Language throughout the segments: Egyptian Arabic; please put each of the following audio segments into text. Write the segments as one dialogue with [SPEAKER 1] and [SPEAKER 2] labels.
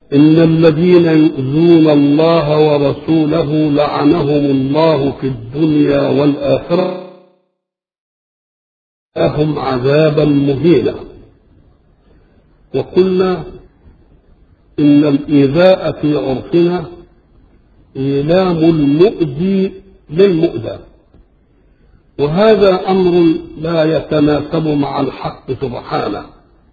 [SPEAKER 1] إن الذين يؤذون الله ورسوله لعنهم الله في الدنيا والآخرة لهم عذابا مهينا وقلنا إن الإيذاء في عرفنا إيلام المؤذي للمؤذى وهذا أمر لا يتناسب مع الحق سبحانه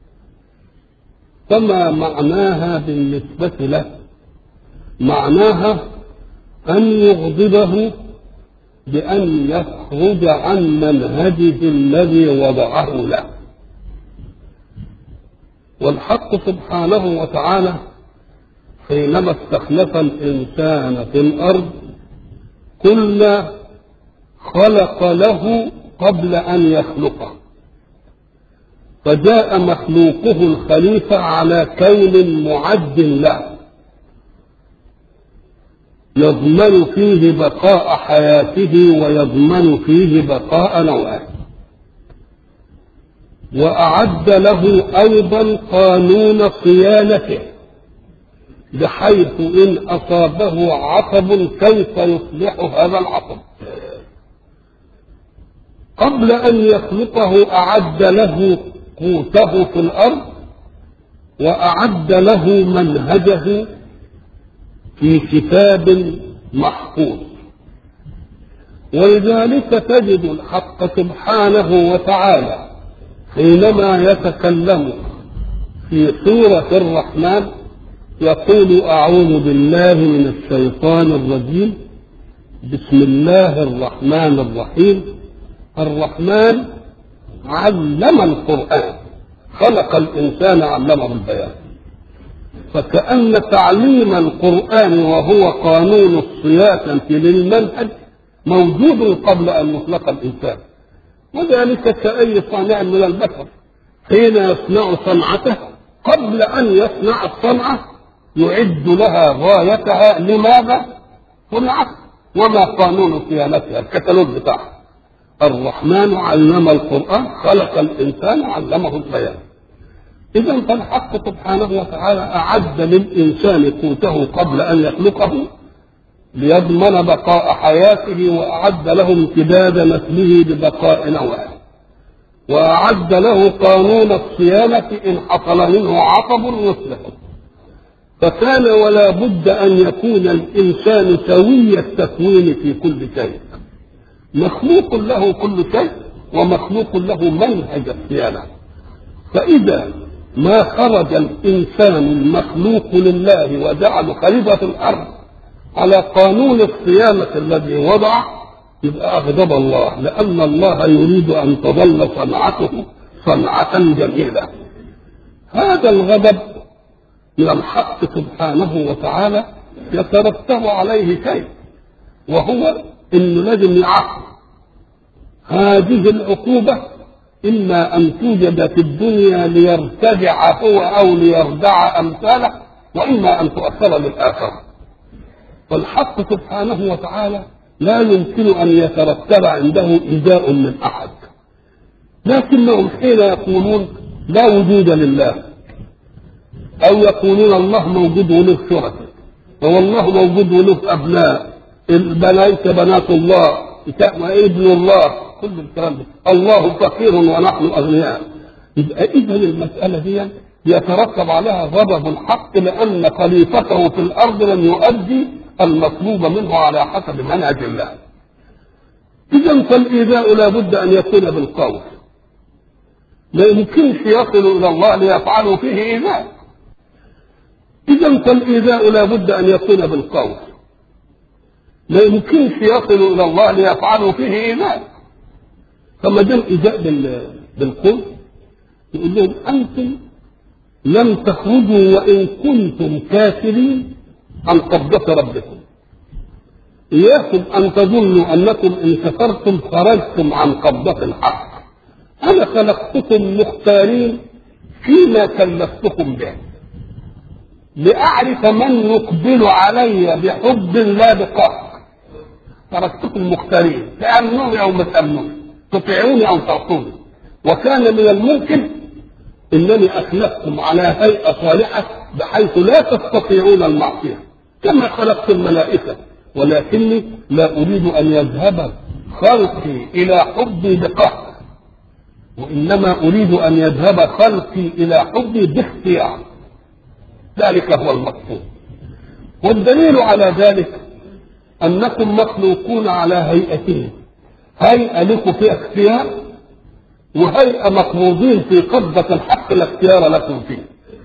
[SPEAKER 1] فما معناها بالنسبة له معناها أن يغضبه بأن يخرج عن منهجه الذي وضعه له والحق سبحانه وتعالى حينما استخلف الإنسان في الأرض قلنا خلق له قبل أن يخلقه فجاء مخلوقه الخليفة على كون معد له يضمن فيه بقاء حياته ويضمن فيه بقاء نوعه وأعد له أيضا قانون صيانته بحيث إن أصابه عصب كيف يصلح هذا العصب قبل أن يخلقه أعد له قوته في الأرض وأعد له منهجه في كتاب محفوظ ولذلك تجد الحق سبحانه وتعالى حينما يتكلم في سورة الرحمن يقول أعوذ بالله من الشيطان الرجيم بسم الله الرحمن الرحيم الرحمن علم القرآن خلق الإنسان علمه البيان فكأن تعليم القرآن وهو قانون الصياغة للمنهج موجود قبل أن يخلق الإنسان وذلك كأي صانع من البشر حين يصنع صنعته قبل أن يصنع الصنعة يعد لها غايتها لماذا؟ صنعت وما قانون صيانتها الكتالوج بتاعها الرحمن علم القرآن خلق الإنسان علمه البيان إذا فالحق سبحانه وتعالى أعد للإنسان قوته قبل أن يخلقه ليضمن بقاء حياته وأعد له امتداد نسله ببقاء نوعه وأعد له قانون الصيانة إن حصل منه عصب يصلحه فكان ولا بد أن يكون الإنسان سوي التكوين في كل شيء مخلوق له كل شيء ومخلوق له منهج الصيانة فإذا ما خرج الإنسان المخلوق لله وجعل خليفة في الأرض على قانون الصيانة الذي وضع يبقى أغضب الله لأن الله يريد أن تظل صنعته صنعة جميلة هذا الغضب من الحق سبحانه وتعالى يترتب عليه شيء وهو انه لازم يعاقب هذه العقوبة إما أن توجد في الدنيا ليرتدع هو أو ليردع أمثاله وإما أن تؤثر للآخرة فالحق سبحانه وتعالى لا يمكن أن يترتب عنده إيذاء من أحد لكنهم حين يقولون لا وجود لله أو يقولون الله موجود وله شركاء والله موجود وله أبناء الملائكة بنات الله ابن الله كل الكلام ده الله فقير ونحن أغنياء يبقى إذا المسألة دي يترتب عليها غضب الحق لأن خليفته في الأرض لم يؤدي المطلوب منه على حسب منهج الله إذا فالإيذاء لا بد أن يكون بالقول لا يمكنش يصل إلى الله ليفعلوا فيه إيذاء إذا فالإيذاء لا بد أن يكون بالقول لا يمكنش يصل إلى الله ليفعلوا فيه إيذاء فما دام إيذاء بالقول يقول لهم أنتم لم تخرجوا وإن كنتم كافرين عن قبضة ربكم إياكم أن تظنوا أنكم إن كفرتم خرجتم عن قبضة الحق أنا خلقتكم مختارين فيما كلفتكم به لأعرف من يقبل علي بحب لا بقهر تركتكم مختارين تأمنوني أو ما تأمنوني تطيعوني أو تعصوني وكان من الممكن انني اخلقكم على هيئه صالحه بحيث لا تستطيعون المعصية كما خلقت الملائكة ولكني لا أريد أن يذهب خلقي إلى حبي بقهر وإنما أريد أن يذهب خلقي إلى حبي باختيار ذلك هو المقصود والدليل على ذلك أنكم مخلوقون على هيئتين هيئة لكم في اختيار وهيئة مقبوضين في قبضة الحق لا اختيار لكم فيه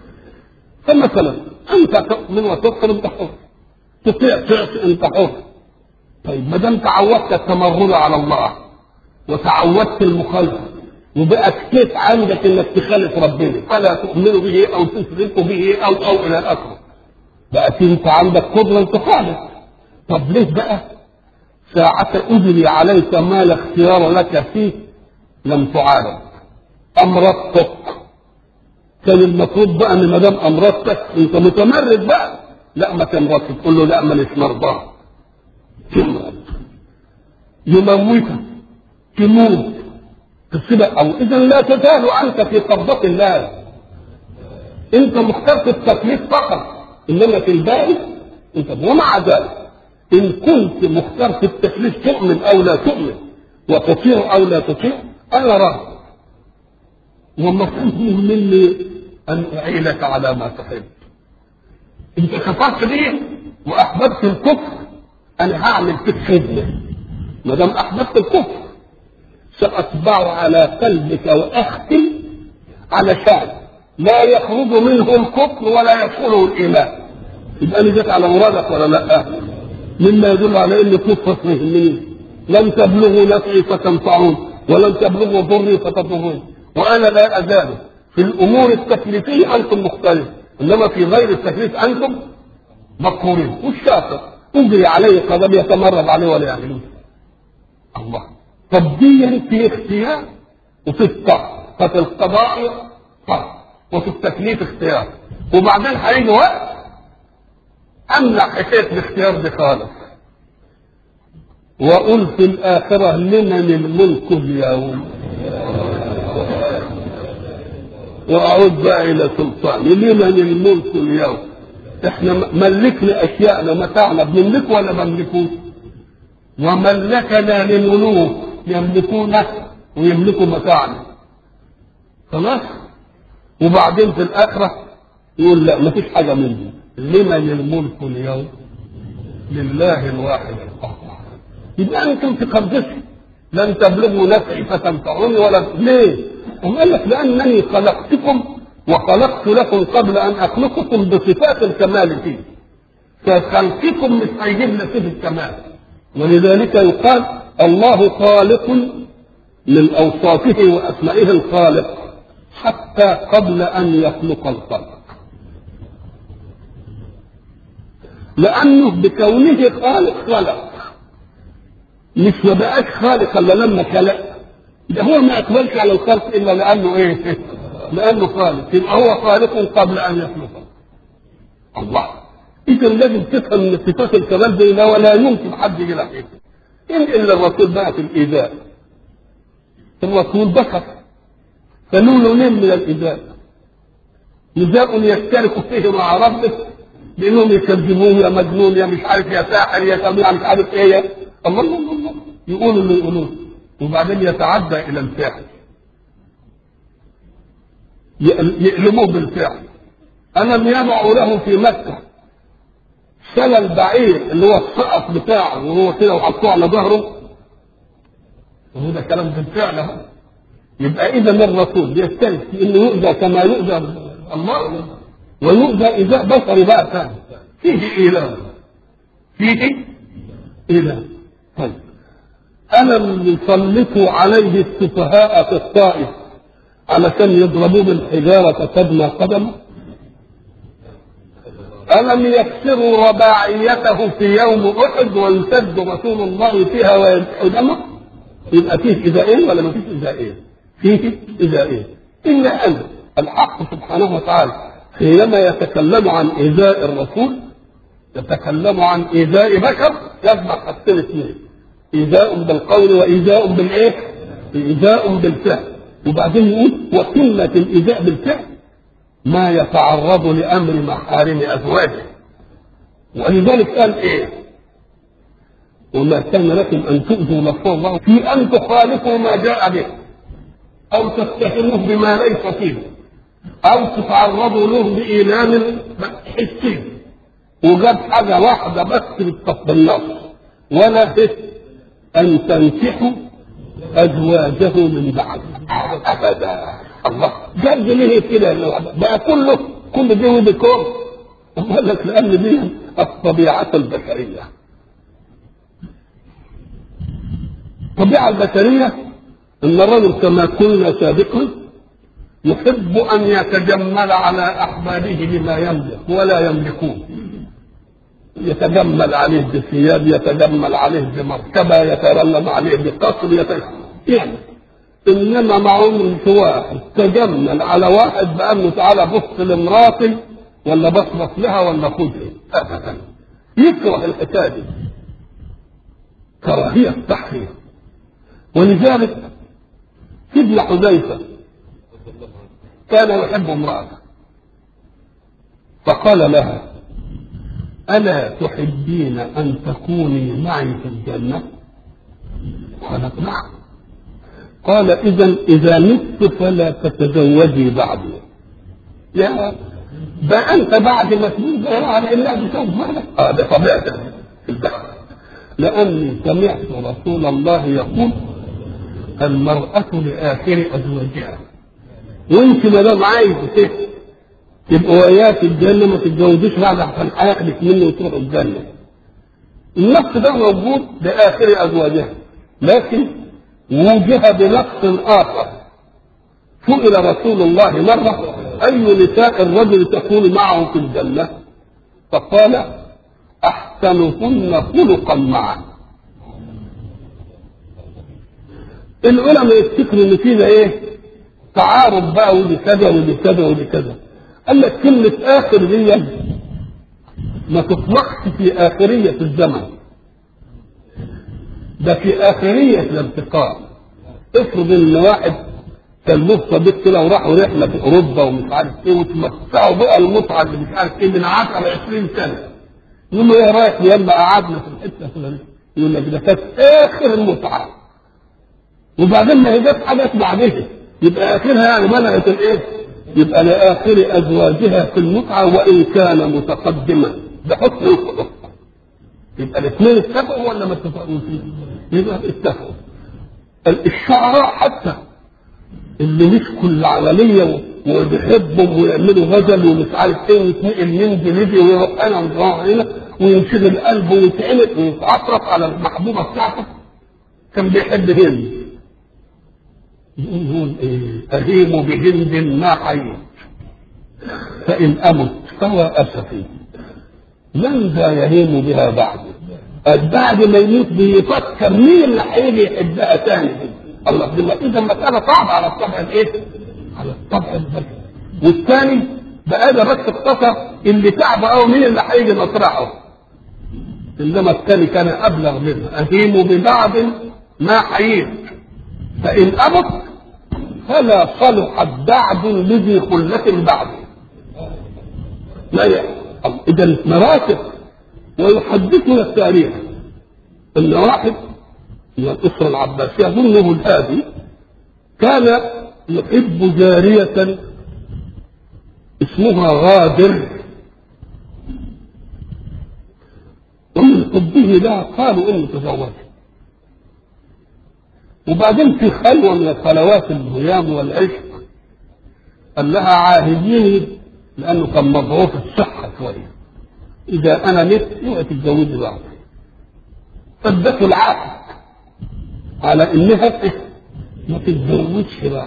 [SPEAKER 1] فمثلا أنت تؤمن وتكفر أنت حر تطيع تعصي أنت حر طيب ما دام تعودت التمرد على الله وتعودت المخالفة وبقى كيف عندك انك تخالف ربنا فلا تؤمن به او تشرك به او او الى اخره بقت انت عندك قدره تخالف طب ليه بقى ساعة أجري عليك ما لا اختيار لك فيه لم تعارض أمرضتك كان المفروض بقى ان ما دام أمرضتك أنت متمرد بقى لا ما تمرضش تقول له لا مانيش مرضاه تمرض يموتك تموت تصيبك أو إذا لا تزال أنت في قبضة الله أنت مختار في التكليف فقط إنما في الباقي أنت ومع ذلك إن كنت مختار في التكليف تؤمن أو لا تؤمن وتطيع أو لا تطيع أنا راضي ومطلوب مني أن أعينك على ما تحب أنت كفرت بيه وأحببت الكفر أنا هعمل فيك خدمة ما دام أحببت الكفر سأتبع على قلبك وأختم علشان لا يخرج منه الكفر ولا يدخله الإيمان يبقى أنا جيت على مرادك ولا لا؟ مما يدل على ان كفر فهمني لن تبلغوا نفعي فتنفعون ولن تبلغوا ضري فتضرون وانا لا ازال في الامور التكليفيه انتم مختلف انما في غير التكليف انتم مقهورين والشاطر اجري عليه قدم يتمرد عليه ولا يعملون الله طب دي في اختيار وفي الطاعه ففي القضاء طاعه وفي التكليف اختيار وبعدين هيجي وقت امنع حكايه الاختيار دي خالص واقول في الاخره لمن الملك اليوم واعود بقى الى سلطاني لمن الملك اليوم احنا ملكنا اشياءنا متاعنا بنملكه ولا بنملكوش وملكنا للملوك يملكونه ويملكوا متاعنا خلاص وبعدين في الاخره يقول لا مفيش حاجه من دي لمن الملك اليوم لله الواحد القهار يبقى انتم في قبضتي لن تبلغوا نفعي فتنفعوني ولا ليه؟ هم قال لك لانني خلقتكم وخلقت لكم قبل ان اخلقكم بصفات الكمال فيه فخلقكم مش هيجيب نتيجه الكمال ولذلك يقال الله خالق من اوصافه واسمائه الخالق حتى قبل ان يخلق الخلق لانه بكونه خالق خلق مش ما بقاش خالق الا لما خلق ده هو ما اقبلش على الخلق الا لانه ايه؟ لانه خالق يبقى هو خالق قبل ان يخلق الله اذا لازم تفهم ان صفات الكمال دي لا ولا يمكن حد يجي لك إن إلا الرسول بقى في الإيذاء الرسول بشر فنون من الإيذاء إيذاء يشترك فيه مع ربه بانهم يكذبوه يا مجنون يا مش عارف يا ساحر يا سميع مش عارف ايه يا الله الله الله, الله. يقولوا اللي يقولوه وبعدين يتعدى الى الفعل يألموه بالفعل ألم يضعوا له في مكة سلى البعير اللي هو السقف بتاعه وهو كده وحطوه على ظهره وهو ده كلام بالفعل اهو يبقى إذا الرسول يستلف إنه يؤذى كما يؤذى الله ويؤذى إيذاء بصري بقى ثاني فيه إيلام فيه إيلام طيب ألم يسلطوا عليه السفهاء في الطائف علشان يضربوه بالحجارة تدمى قدمه ألم يكسروا رباعيته في يوم أحد ويسد رسول الله فيها ويدعو دمه يبقى فيه إذائين ولا ما فيش إذائين؟ فيه إذائين إلا أن الحق سبحانه وتعالى حينما يتكلم عن إيذاء الرسول يتكلم عن إيذاء بشر يجمع حاجتين اثنين إيذاء بالقول وإيذاء بالإيه؟ إيذاء بالفعل وبعدين يقول وقلة الإيذاء بالفعل ما يتعرض لأمر محارم أزواجه ولذلك قال إيه وما كان لكم أن تؤذوا رسول الله في أن تخالفوا ما جاء به أو تتهموه بما ليس فيه أو تتعرضوا له بإيلام حسي وجاب حاجة واحدة بس بالنص ولا أن تنكحوا أزواجه من بعد أبدا الله جاب ليه كده بقى كله كل دي ودي كون قال لك لأن دي الطبيعة البشرية الطبيعة البشرية أن الرجل كما قلنا سابقا يحب أن يتجمل على أحبابه بما يملك ولا يملكون يتجمل عليه بثياب يتجمل عليه بمركبة يترلم عليه بقصر يتجمل يعني إنما مع عمر واحد تجمل على واحد بأنه تعالى بص لمراتي ولا بصبص لها ولا خذها أبدا يكره الحكاية دي كراهية تحريم ولذلك ابن حذيفة كان يحب امرأته فقال لها ألا تحبين أن تكوني معي في الجنة؟ قالت نعم قال إذا إذا مت فلا تتزوجي بعدي يا بقى أنت بعد ما تموت على إلا بتوب مالك آه ده طبيعتك لأني سمعت رسول الله يقول المرأة لآخر أزواجها وأنت ما دام عايز تبقى وياك الجنة ما تتجوزيش بعد عشان هياخدك منه وتروح الجنة. النقص ده موجود لآخر أزواجها لكن وجه بنقص آخر سئل رسول الله مرة أي نساء الرجل تكون معه في الجنة؟ فقال أحسنهن خلقا معه العلماء يفتكروا ان فينا ايه تعارض بقى ودي كذا ودي كذا ودي كذا قال لك كلمة آخر دي ما تطلقش في آخرية الزمن ده في آخرية الانتقال افرض ان واحد كان له صديق كده وراحوا رحلة في أوروبا ومش عارف ايه وتمتعوا بقى المتعة اللي مش عارف ايه من 10 ل 20 سنة يقول له ايه رايك لما قعدنا في الحتة الفلانية يقول لك ده كانت آخر المتعة وبعدين ما هي جت حاجات بعدها يبقى اخرها يعني بلغت الايه؟ يبقى لاخر ازواجها في المتعه وان كان متقدما بحسن الخلق يبقى الاثنين اتفقوا ولا ما اتفقوش؟ يبقى اتفقوا الشعراء حتى اللي مسكوا العمليه وبيحبهم ويعملوا غزل ومش عارف ايه ويتنقل من دي لدي ويروح انا ويروح هنا وينشغل قلبه ويتعمل ويتعطرف على المحبوبه بتاعته كان بيحب هند يقول ايه أهيم بهند ما حييت فإن أمت فهو أسفي من ذا يهيم بها بعد بعد ما يموت بيفكر مين اللي هيجي يحبها تاني الله اذا مسألة صعبة على الطبع الايه؟ على الطبع البشري والثاني بقى ده بس اقتصر اللي تعب قوي مين اللي هيجي مطرحه انما الثاني كان ابلغ منه اهيم ببعض ما حييت فإن أبت فلا صلحت بعد لذي خلة بعده لا إذا مراتب ويحدثنا التاريخ أن واحد من الأسرة العباسية أظنه الهادي كان يحب جارية اسمها غادر ومن حبه لها قالوا انه تزوجها وبعدين في خلوة من الخلوات الهيام والعشق قال لها عاهديني لأنه كان مضعوف الصحة شوية إذا أنا مت اوعي تتجوزي بعض فادته العهد على إنها ما تتجوزش بعض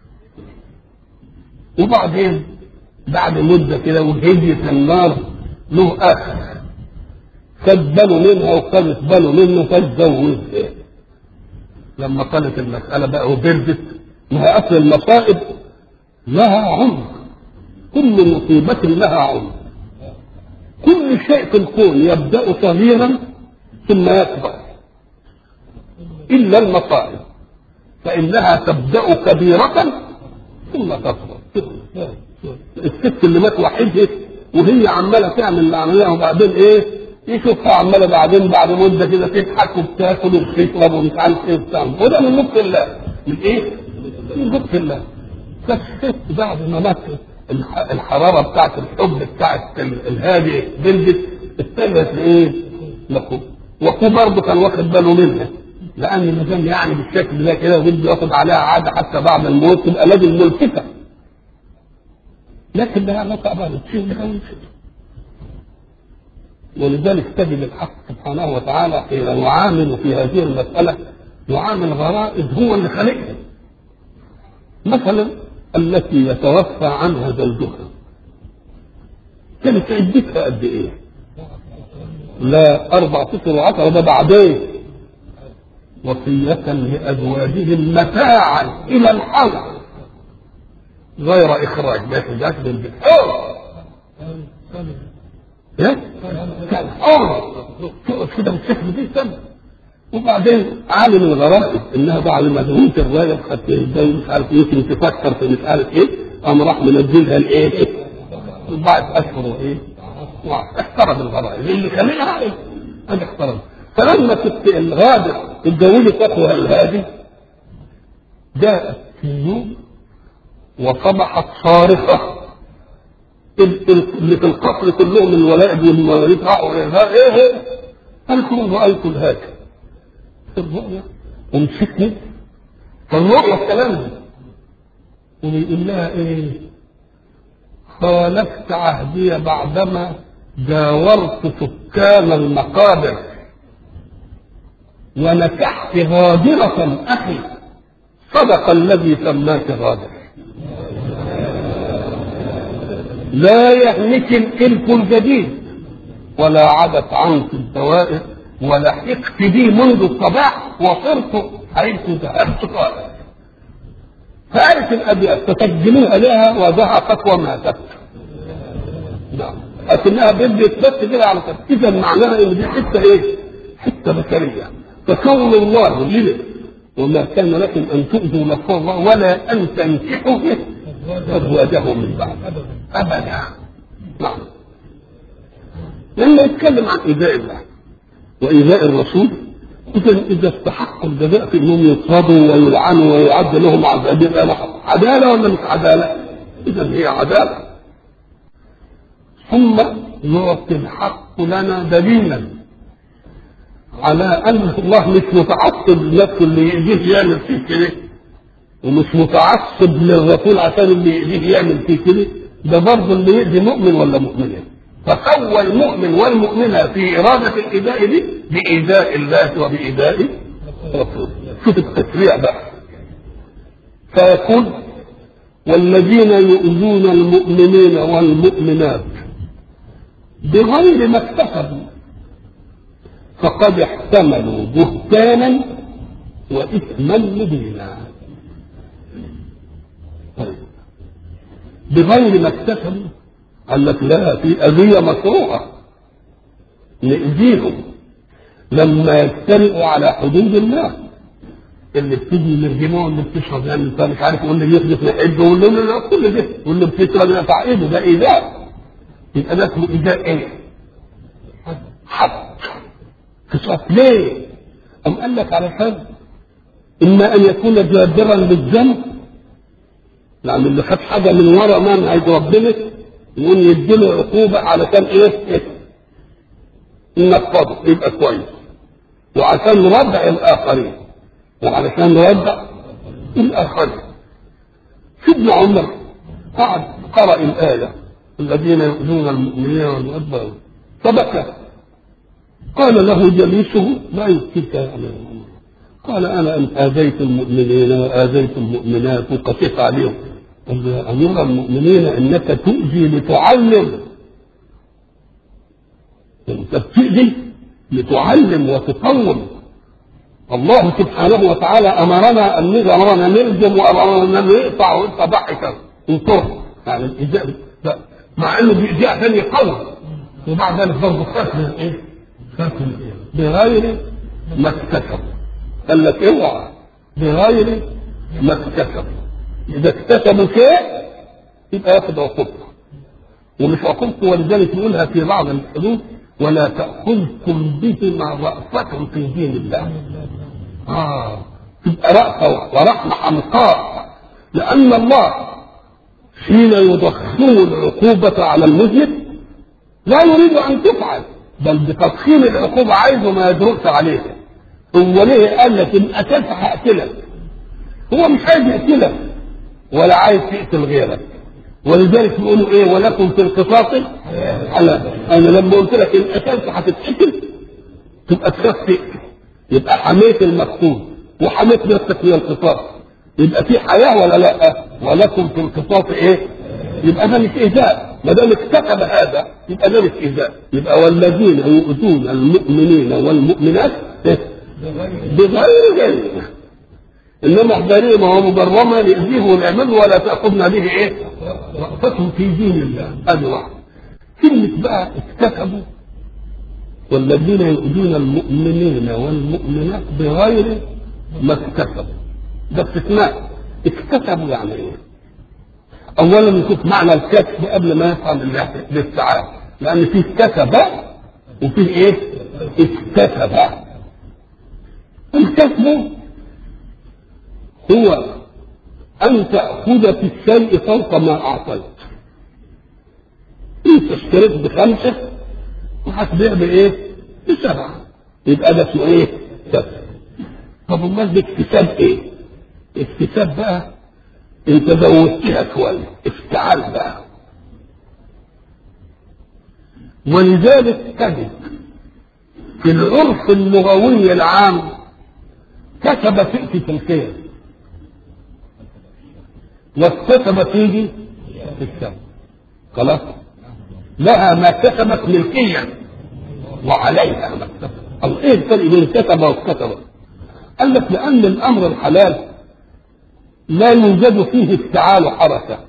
[SPEAKER 1] وبعدين بعد مدة كده وهديت النار له أخ خد باله منها وخدت باله منه فاتجوزها لما كانت المسألة بقى وبردت ما هي أصل المصائب لها عمر كل مصيبة لها عمر كل شيء في الكون يبدأ صغيرا ثم يكبر إلا المصائب فإنها تبدأ كبيرة ثم تصغر الست اللي مات وحيدها وهي عماله تعمل العمليه وبعدين ايه يشوفها عماله بعدين بعد مده كده تضحك وبتاكل وبتشرب ومش عارف ايه وبتعمل وده من لطف الله من ايه؟ من لطف الله فالست بعد ما مات الح- الحراره بتاعت الحب بتاعت ال- الهادي بلدت اتجهت لايه؟ لاخوه واخوه برضه كان واخد باله منها لان ما دام يعني بالشكل ده كده وبده ياخد عليها عاده حتى بعد الموت تبقى لازم ملفتة لكن لها علاقه بقى بتشيل ملفتة ولذلك تجد الحق سبحانه وتعالى حين يعامل في هذه المسألة يعامل غرائز هو اللي خلقها مثلا التي يتوفى عنها زوجها كانت عدتها قد ايه؟ لا أربع أشهر وعشرة ده بعدين وصية لأزواجهم متاعا إلى الحول غير إخراج ما يخرجش بالبيت ايه؟ كان حر تقف كده بالشكل دي سنة وبعدين عالم الغرائز انها بعد ما تموت الرايه خدت ازاي مش عارف يمكن تفكر في مش عارف ايه قام راح منزلها الايه؟ بعد اشهر وايه؟ احترم الغرائز اللي خليها ايه؟ هذا احترم فلما كنت الغادر اتجوزت اخوها الهادي جاءت في يوم وصبحت صارخه ال- ال- اللي في القصر كلهم الولائد والمواليد راحوا إيه ايه ايه قالت لهم رايت الهادي في الرؤيا ومسكني فالرؤيا الكلام ده ويقول لها ايه خالفت عهدي بعدما جاورت سكان المقابر ونكحت غادرة أخي صدق الذي سماك غادر لا يهلك الإلف الجديد ولا عدت عنك الدوائر ولحقت بي منذ الصباح وصرت حيث ذهبت قائلا فعرف الأبيات فتسجلوها لها وضحكت وماتت نعم لكنها بدت بس كده على كده اذا معناها ان دي حته ايه؟ حته بشريه فكون الله لنا وما كان لكم ان تؤذوا نصر الله ولا ان تنكحوا ازواجه من بعد ابدا نعم لما يتكلم عن ايذاء الله وايذاء الرسول اذا اذا استحقوا الجزاء في انهم يطردوا ويلعنوا ويعد لهم عذاب يبقى عداله ولا مش عداله؟ اذا هي عداله ثم يعطي الحق لنا دليلا على ان الله مش متعصب لنفسه اللي يأذيه يعمل فيه كده ومش متعصب للرسول عشان اللي يأذيه يعمل فيه كده ده برضه اللي يأذي مؤمن ولا مؤمنة فسوى المؤمن والمؤمنة في إرادة الإيذاء دي بإيذاء الله وبإيذاء رسوله شوف التشريع بقى فيقول والذين يؤذون المؤمنين والمؤمنات بغير ما اكتسبوا فقد احتملوا بهتانا واثما مبينا طيب بغير ما اكتسبوا قال لك لا في اذيه مشروعه نأذيهم لما يجترئوا على حدود الله اللي بتيجي يرجموه واللي بتشرب يعني انت مش عارف واللي يخلف يحب واللي لا كل ده واللي بتشرب يقطع ايده ده ايذاء يبقى ده اسمه ايذاء ايه؟ حق قصاص ليه؟ أم قال لك على حاجة إما أن يكون جابرا للذنب يعني اللي خد حاجة من ورا ما عايز ربنا يقول يديله عقوبة علشان إيه؟ إيه؟ نفضه يبقى كويس وعشان ردع الآخرين وعلشان ردع الآخرين سيدنا عمر قعد قرأ الآية الذين يؤذون المؤمنين والمؤمنين فبكى قال له جليسه لا يبكيك يا امير المؤمنين قال انا ان اذيت المؤمنين واذيت المؤمنات وقسيت عليهم قال له يا امير المؤمنين انك تؤذي لتعلم انت بتؤذي لتعلم وتقوم الله سبحانه وتعالى امرنا ان امرنا نلزم وامرنا نقطع وانت ضحكا انطر يعني الايذاء مع انه بيأذي عشان يقوم وبعد ذلك برضه خاف من ايه؟ خاف من ايه؟ بغير ما اكتسب قال لك اوعى بغير ما اكتسب اذا اكتسبوا شيء يبقى ياخد عقوبته ومش عقوبته ولذلك يقولها في بعض الحدود ولا تأخذكم بهما رأفة في دين الله آه تبقى رأفة ورحمة حمقاء لأن الله حين يضخم العقوبة على المذنب لا يريد أن تفعل بل بتضخيم العقوبة عايزه ما يدرس عليه هو ليه قال لك إن أتيت هقتلك هو مش عايز يقتلك ولا عايز تقتل غيرك ولذلك يقولوا ايه ولكم في القصاص على انا لما قلت لك ان قتلت هتتقتل تبقى تخاف تقتل يبقى حميت المقتول وحميت نفسك من القصاص يبقى في حياه ولا لا ولكم في القصاص ايه يبقى ده مش ايذاء ما دام اكتسب هذا يبقى ده مش ايذاء يبقى والذين يؤذون المؤمنين والمؤمنات إيه؟ بغير علم انما بريء ما هو مجرما يأذيه ونعمله ولا تأخذنا به ايه؟ رأفة في دين الله هذه واحدة كلمة بقى اكتسبوا والذين يؤذون المؤمنين والمؤمنات بغير ما اكتسبوا ده استثناء اكتسبوا يعني ايه؟ اولا نشوف معنى الكسب قبل ما يفهم الاستعانة لان فيه كسب وفيه ايه؟ اكتسب الكسب هو أن تأخذ في الشيء فوق ما أعطيت. أنت اشتريت بخمسة وهتبيع بإيه؟ بسبعة. يبقى ده اسمه إيه؟ كسب. طب أمال ده اكتساب إيه؟ اكتساب بقى أنت زودتها شوية، افتعال بقى. ولذلك تجد في العرف اللغوي العام كسب تأتي في الخير واكتسب تيجي في السبب خلاص لها ما كسبت ملكيا وعليها ما اكتسبت الله ايه الفرق بين كسب واكتسب قال لك لان الامر الحلال لا يوجد فيه افتعال حركه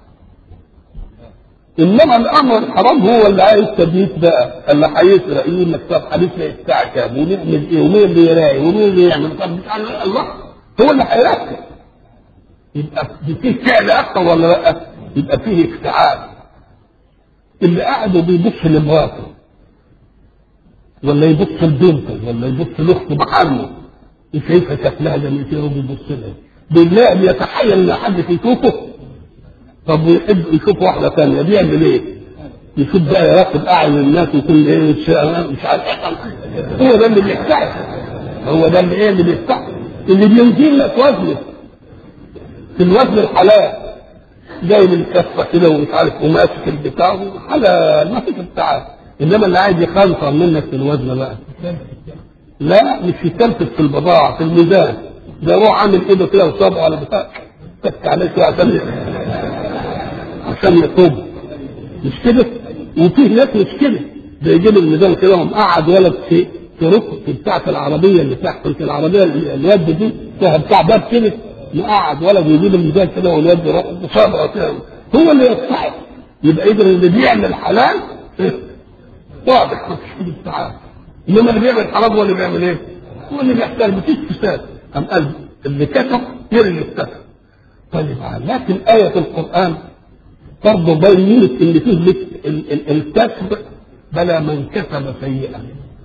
[SPEAKER 1] انما الامر الحرام هو اللي عايز تبيت بقى اللي هيسرق يقول لك طب هنسرق الساعه كام ونعمل ايه ومين اللي يراعي ومين اللي يعمل طب الله هو اللي هيركز يبقى فيه فعل اكتر ولا لا؟ يبقى فيه افتعال اللي قاعد وبيبص لمراته ولا يبص لبنته ولا يبص لاخته محرمه شايفها شكلها جميل كده وبيبص لها بالله بيتحيل ان حد يشوفه طب ويحب يشوف واحده ثانيه بيعمل ايه؟ يشوف بقى يراقب اعين الناس ويكون ايه مش عارف هو ده اللي بيفتح هو ده اللي ايه اللي بيفتح اللي بينزل لك وزنك في الوزن الحلال جاي من كفه كده ومش عارف وماسك البتاع حلال ما فيش بتاع انما اللي عايز يخنصر منك في الوزن بقى لا مش يتلفت في البضاعه في الميزان ده روح عامل ايده كده وصابعه على بتاع تك عليه شويه عشان عشان يطب مش كده وفيه ناس مش كده ده يجيب الميزان كده ومقعد ولد في في ركن في بتاعه العربيه اللي تحت في العربيه اليد دي فيها بتاع باب كده مقعد ولد يجيب الميزان كده والواد صابعه كده هو اللي يستحق يبقى اذا اللي بيعمل حلال واضح مفيش بتاع انما اللي بيعمل حرام هو اللي بيعمل ايه؟ هو اللي بيحتاج مفيش فساد ام قال اللي كتب غير اللي اكتسب طيب لكن آية القرآن برضه بينت ان فيه الكسب بلا من كسب سيئة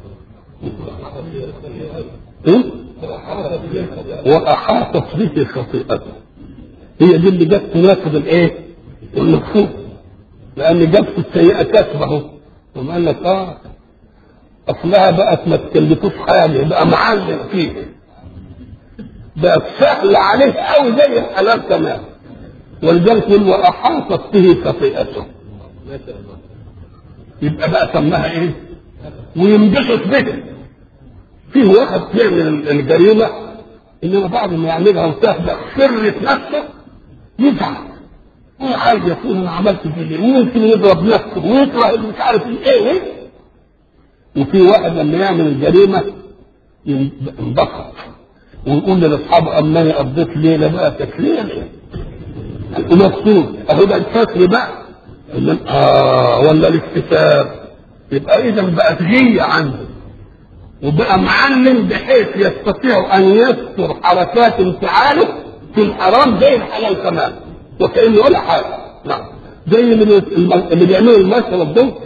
[SPEAKER 1] إيه؟ وأحاطت به خطيئته هي دي اللي جت تناسب الايه؟ المفهوم لأن جت السيئة كسبه ثم قال لك اه أصلها بقت ما تكلفوش حاجة بقى معلم فيه بقت سهل عليه قوي زي الحلال كمان ولذلك يقول واحاطت به خطيئته يبقى بقى سماها ايه؟ وينبسط به فيه واحد يعمل الجريمه انما بعد ما يعملها وتهدأ سرة نفسه يزعل هو عايز يقول انا عملت كده ويمكن يضرب نفسه ويكره مش عارف ايه ايه وفي واحد لما يعمل الجريمه ينبسط ويقول لاصحابه اما انا قضيت ليله بقى تسليم ومبسوط اهو ده الكسر بقى اه ولا الاكتساب يبقى اذا بقت غيه عنده وبقى معلم بحيث يستطيع ان يستر حركات انفعاله في الحرام زي الحلال كمان وكانه ولا حاجه نعم زي اللي اللي بيعملوا المشرب دول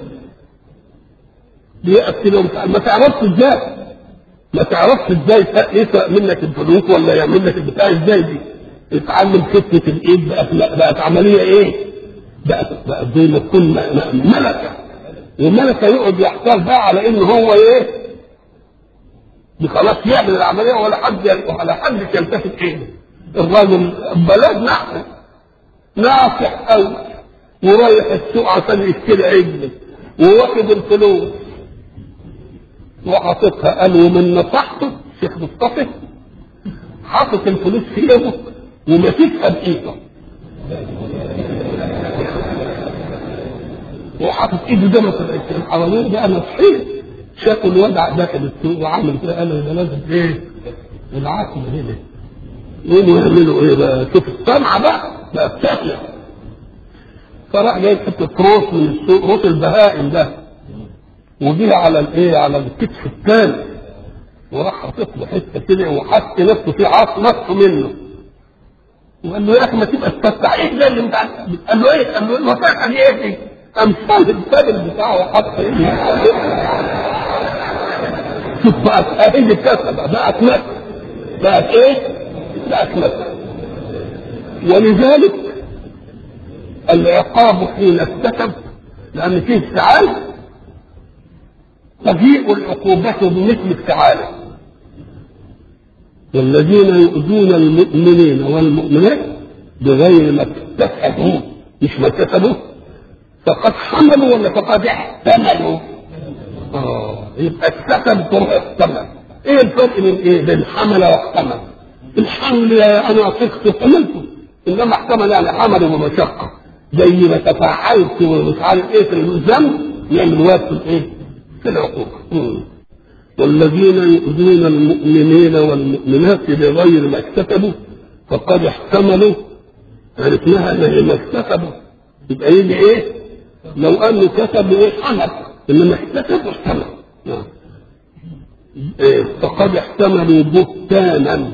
[SPEAKER 1] بيقتلوا ما تعرفش ازاي ما تعرفش ازاي يسرق منك الفلوس ولا يعمل لك البتاع ازاي دي اتعلم خفه الايد بقت بقت عمليه ايه؟ بقت بقت زي ما تكون ملكه وملكه يقعد يحتال بقى على ان هو ايه؟ خلاص يعمل العمليه ولا حد ولا حد يلتفت ايه؟ الراجل بلدنا احنا ناصح قوي ورايح السوق عشان يشتري عجل وواخد الفلوس وحاططها قال ومن نصحته شيخ مصطفى حاطط الفلوس في ايده وماسكها بايده وحاطط ايده ده مثلا الحرامين ده انا صحيح شافوا الوضع داخل السوق وعمل كده قال ده لازم ايه العقل هنا يقوموا يعملوا ايه بقى شوف الصنعه بقى بقى بتاكله فراح جاي حته روس من السوق روس البهائم ده وجه على الايه على الكتف الثاني وراح حاطط له حته كده وحط نفسه في عاص نفسه منه وقال له يا اخي ما تبقى تفتح ايه ده اللي انت قال له ايه؟ قال له الوثائق دي ايه؟ قام شال السبل بتاعه وحط شوف بقت اهي كسبه بقت نفس بقت ايه؟ بقت نفس ولذلك العقاب حين اكتسب لان فيه افتعال تجيء العقوبة بمثل افتعاله والذين يؤذون المؤمنين والمؤمنات بغير ما اكتسبوا مش ما اكتسبوا فقد حملوا ولا فقد احتملوا اه يبقى اكتسب تروح احتمل ايه الفرق بين ايه بين حمل واحتمل الحمل انا طفت حملته انما احتمل يعني حمل ومشقه زي ما تفاعلت ومش عارف ايه في الذنب يعمل وقت في الايه في العقوبه والذين يؤذون المؤمنين والمؤمنات بغير ما اكتسبوا فقد احتملوا عرفناها ان هي ما اكتسبوا يبقى يجي ايه؟ لو انه كتب ايه حمل انما اكتسب واحتمل نعم إيه فقد احتملوا بهتانا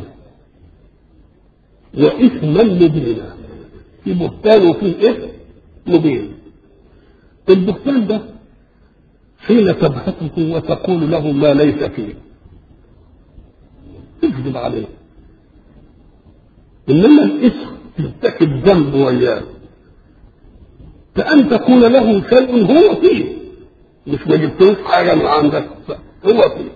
[SPEAKER 1] واثما مبينا في بهتان وفيه اثم مبين البهتان ده حين تبحثه وتقول له ما ليس فيه تكذب عليه انما الاسم ترتكب ذنب وياه كأن تقول له شيء هو فيه مش ما جبتوش حاجه من عندك هو فيه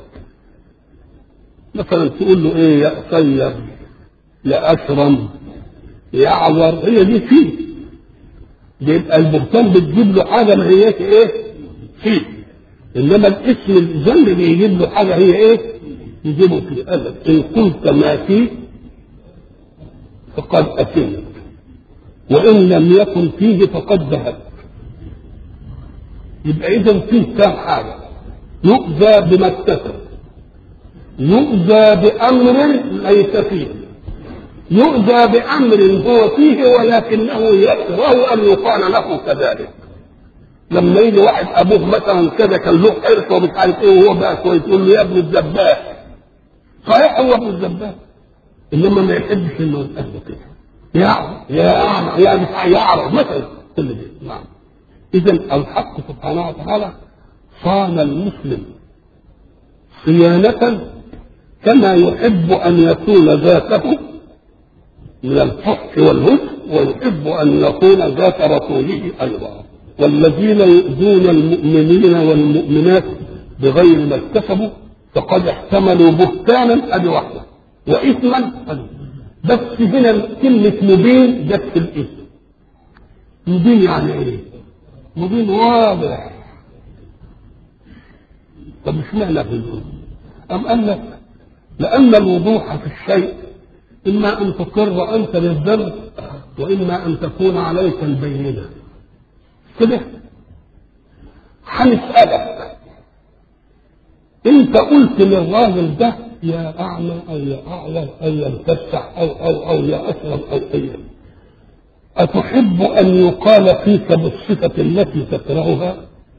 [SPEAKER 1] مثلا تقول له ايه يا قصير يا اشرم يا اعور هي دي فيه يبقى البهتان بتجيب له حاجه ما هياش ايه فيه انما الاسم الذنب بيجيب له حاجه هي ايه يجيبه فيه قال لك ان قلت ما فيه فقد اتمت وان لم يكن فيه فقد ذهب يبقى اذا فيه كام حاجه يؤذى بما اكتسب يؤذى بامر ليس فيه يؤذى بامر هو فيه ولكنه يكره ان يقال له كذلك لما يجي واحد ابوه مثلا كذا كان له حرص ومش عارف ايه وهو بقى كويس يقول له يا ابن الذباح صحيح هو ابن الذباح انما ما يحبش انه يتقال كده يعرف يا يا يعرف مثلا كل دي نعم اذا الحق سبحانه وتعالى صان المسلم صيانة كما يحب ان يكون ذاته من الفحش والهدى ويحب ان يكون ذات رسوله ايضا والذين يؤذون المؤمنين والمؤمنات بغير ما اكتسبوا فقد احتملوا بهتانا ادي واحده واثما بس هنا كلمه مبين جت في الاثم مبين يعني ايه؟ مبين واضح طب مش معنى في الوضوح؟ أم قال لك لأن الوضوح في الشيء إما أن تقر أنت للذنب وإما أن تكون عليك البينة كده هنسألك انت قلت للراجل ده يا اعمى او يا اعور او يا مكسح او او او يا اسلم او اي اتحب ان يقال فيك بالصفه التي تكرهها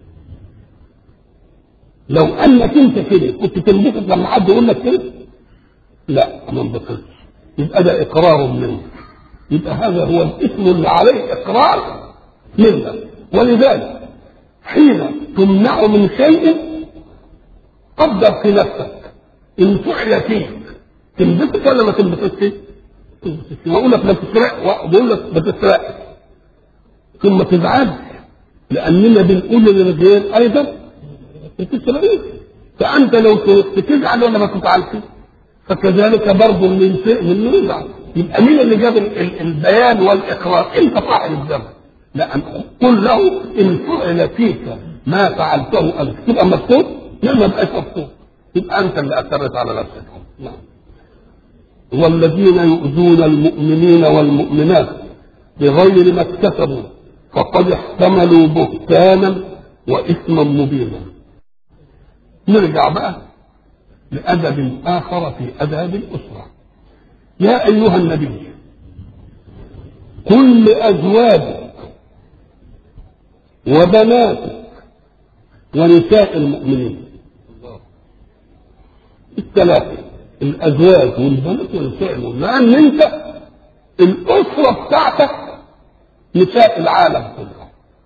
[SPEAKER 1] لو انك انت كده كنت تنبسط لما حد يقول لك كده لا ما انبسطش يبقى ده اقرار منك يبقى هذا هو الاسم اللي عليه اقرار منا ولذلك حين تمنع من شيء قدر في نفسك ان فعل فيك تنبسط ولا ما تنبسطش؟ تنبسط واقول لك ما تسرق واقول لك ما تسرقش ثم تزعلش لاننا بنقول للغير ايضا ما تسرقش فانت لو تزعل ولا ما تزعلش فكذلك برضه من شيء من يزعل يبقى مين اللي جاب البيان والاقرار انت صاحب الذنب لا قل له ان فعل فيك ما فعلته انت تبقى مبسوط لا ما بقاش مبسوط يبقى انت اللي اثرت على نفسك نعم والذين يؤذون المؤمنين والمؤمنات بغير ما اكتسبوا فقد احتملوا بهتانا واثما مبينا نرجع بقى لادب اخر في اداب الاسره يا ايها النبي قل لازواجك وبناتك ونساء المؤمنين الثلاثه الازواج والبنات ونساء المؤمنين لان انت الاسره بتاعتك نساء العالم كله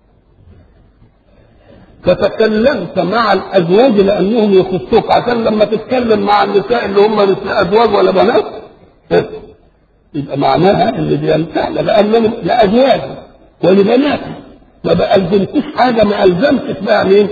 [SPEAKER 1] فتكلمت مع الازواج لانهم يخصوك عشان لما تتكلم مع النساء اللي هم نساء ازواج ولا بنات يبقى معناها ان دي ينتهي لانهم لازواج ولبنات ما بألزمكوش حاجه ما الزمتش بقى مين؟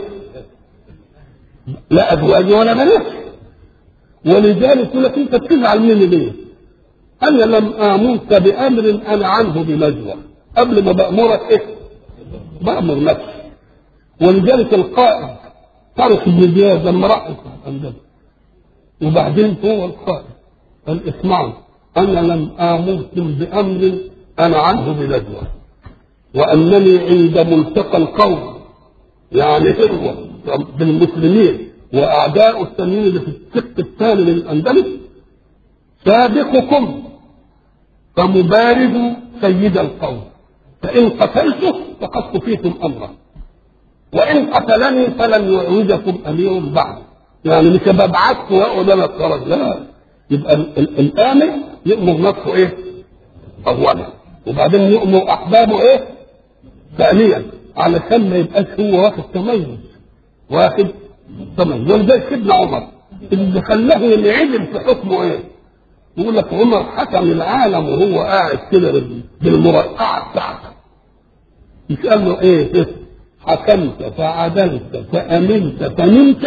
[SPEAKER 1] لا ازواج ولا بنات ولذلك يقول لك انت بتزعل مني ليه؟ انا لم امرك بامر انا عنه بمجوى قبل ما بامرك ايه؟ بامر نفسي ولذلك القائد طارق بن زياد لما راح الأندلس وبعدين هو القائد قال اسمعوا انا لم امركم بامر انا عنه بنجوى وانني عند ملتقى القوم يعني هو بالمسلمين واعداء التنين اللي في السقف الثاني للاندلس سابقكم فمبارز سيد القوم فان قتلته فقد كفيتم امره وان قتلني فلن يعودكم امير بعد يعني مش ببعثه واقعد انا اتفرج لا يبقى الامر يامر نفسه ايه؟ اولا وبعدين يامر احبابه ايه؟ ثانيا علشان ما يبقاش هو واخد تميز واخد تميز ولذلك سيدنا عمر اللي خلاه ينعدم في حكمه ايه؟ يقول لك عمر حكم العالم وهو قاعد كده بالمرقعه بتاعته يسأل له ايه؟ حكمت فعدلت فأمنت فنمت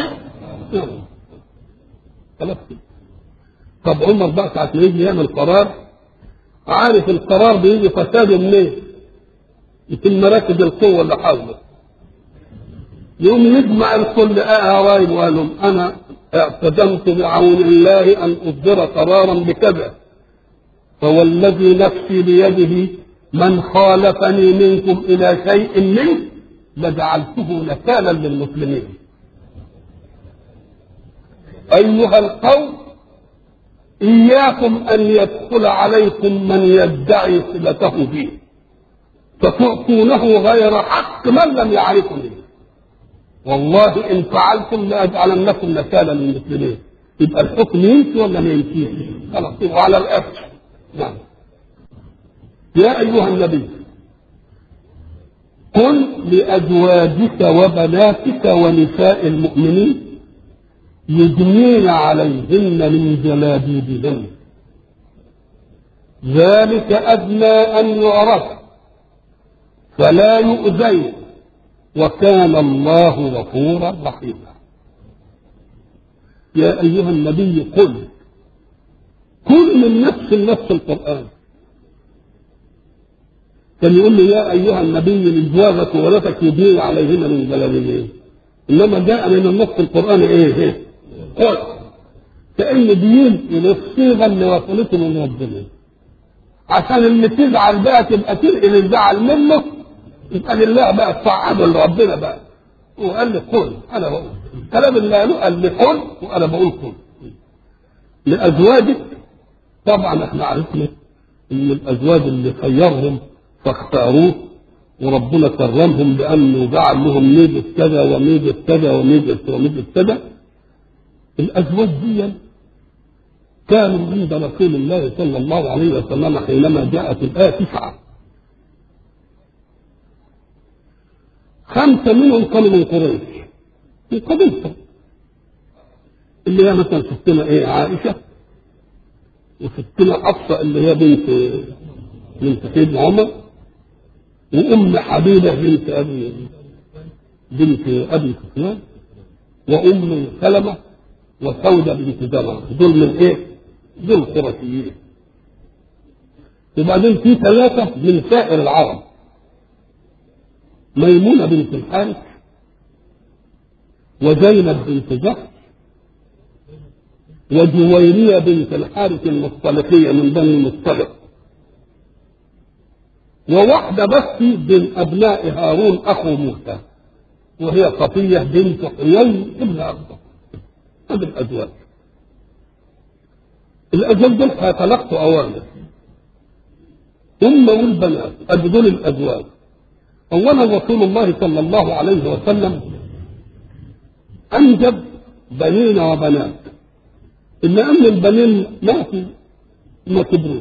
[SPEAKER 1] خلاص طب عمر بقى ساعة ما يجي يعمل قرار عارف القرار بيجي فساده منين؟ يتم مراكز القوة اللي حوله يوم يجمع الكل قرايب وقال لهم أنا اعتدمت بعون الله أن أصدر قرارا بكذا فوالذي نفسي بيده من خالفني منكم إلى شيء منه لجعلته نكالا للمسلمين أيها القوم إياكم أن يدخل عليكم من يدعي صلته بي فتعطونه غير حق من لم يعرفني والله إن فعلتم لأجعلنكم نكالا للمسلمين يبقى الحكم يمشي ولا ما يمشيش؟ خلاص يبقى على الأسف نعم يا أيها النبي قل لأزواجك وبناتك ونساء المؤمنين يدنين عليهن من جلابيبهن ذلك أدنى أن يعرف فلا يؤذين وكان الله غفورا رحيما يا أيها النبي قل كل من نفس نفس القرآن كان يقول لي يا ايها النبي لزواجك وولدك يدين عليهن من جلالين انما جاء من النص القراني ايه ايه قل كان دين الى الصيغه اللي وصلته من ربنا عشان اللي تزعل بقى تبقى تنقل الزعل منه يبقى لله بقى تصعده لربنا بقى وقال لي قل انا بقول الكلام اللي قاله قال لي قل وانا بقول قل لازواجك طبعا احنا عرفنا ان الازواج اللي خيرهم فاختاروه وربنا كرمهم بانه جعل لهم ميزه كذا وميزه كذا وميزه وميزه كذا الازواج دي كانوا عند رسول الله صلى الله عليه وسلم حينما جاءت الايه تسعه خمسة منهم كانوا من قريش من قبيلته اللي هي مثلا ستنا ايه عائشة وستنا حفصة اللي هي بنت بنت سيدنا عمر وأم حبيبة بنت أبي بنت أبي سفيان وأم سلمة وسودة بنت زمعة دول من إيه؟ دول قرشيين وبعدين في ثلاثة من سائر العرب ميمونة بنت الحارث وزينب بنت جحش وجويرية بنت الحارث المصطلقية من بني المصطلق وواحدة بس من أبناء هارون أخو موسى وهي صفية بنت حيي ابن أخطب هذه الأزواج الأزواج دول خلقت أوامر ثم والبنات دول الأزواج أولا رسول الله صلى الله عليه وسلم أنجب بنين وبنات إلا أن البنين ماتوا ما كبروش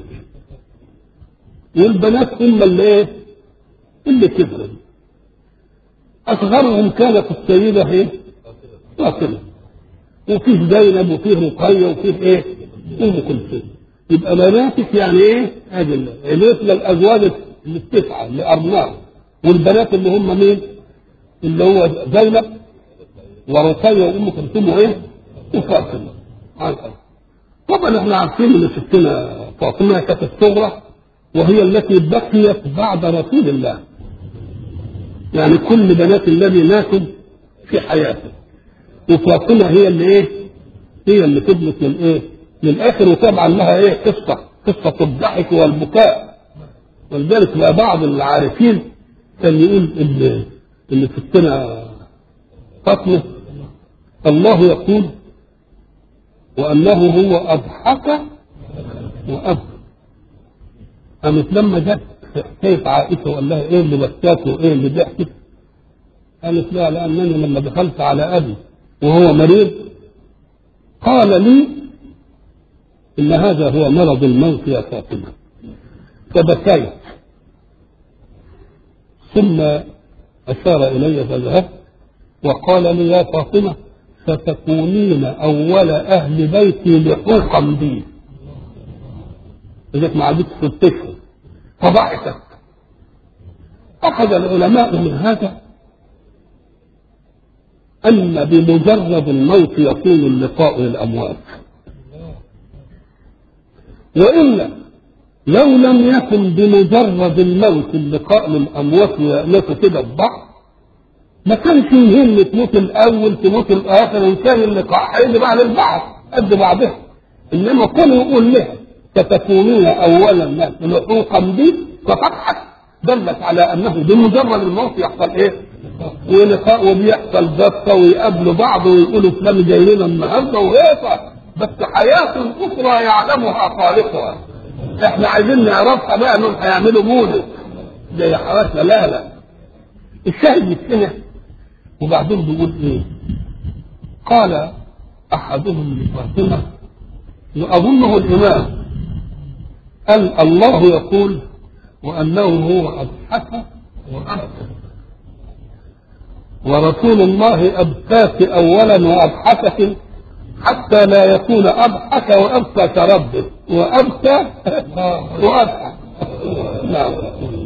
[SPEAKER 1] والبنات هم اللي إيه؟ اللي كبروا أصغرهم كانت السيدة إيه؟ فاطمة وفيه زينب وفيه رقية وفيه إيه؟ أم كلثوم يبقى بناتك يعني إيه؟ هذه مثل الأزواج اللي التسعة اللي أرناهم والبنات اللي هم مين؟ اللي هو زينب ورقية وأم كلثوم وإيه؟ وفاطمة طبعا احنا عارفين ان ستنا فاطمه كانت الصغرى وهي التي بقيت بعد رسول الله يعني كل بنات النبي ماتوا في حياته وفاطمه هي اللي ايه هي اللي فضلت من ايه للاخر وطبعا لها ايه قصه قصه الضحك والبكاء ولذلك بقى بعض العارفين كان يقول ان ان ستنا فاطمه الله يقول وأنه هو أضحك وأبكى قامت لما جت كيف عائشة وقال لها إيه اللي بكاك وإيه اللي ضحكت قالت لا لأنني لما دخلت على أبي وهو مريض قال لي إن هذا هو مرض الموت يا فاطمة فبكيت ثم أشار إلي فذهبت وقال لي يا فاطمة ستكونين أول أهل بيتي لحوقا بي إذا ما عادتش تستشهد فضحكت أخذ العلماء من هذا أن بمجرد الموت يكون اللقاء للأموات وإلا لو لم يكن بمجرد الموت اللقاء للأموات ويأنسوا كده ببعض ما كانش يهم تموت الاول تموت الاخر ان كان اللقاء هيجي بعد البعض قد بعضها انما كل يقول لها ستكونون اولا الناس لحوقا بي ففتحت دلت على انه بمجرد الموت يحصل ايه؟ ولقاء وبيحصل بسطه ويقابلوا بعض ويقولوا فلان جاي لنا النهارده وهيصه بس حياه اخرى يعلمها خالقها احنا عايزين نعرفها بقى انهم هيعملوا مولد زي حواشنا لا لا الشاهد مش هنا وبعدين بيقول ايه قال احدهم لفاطمه واظنه الامام قال الله يقول وانه هو اضحك وابكى ورسول الله ابكاك اولا واضحكك حتى لا يكون اضحك وابكى كربه وابكى واضحك نعم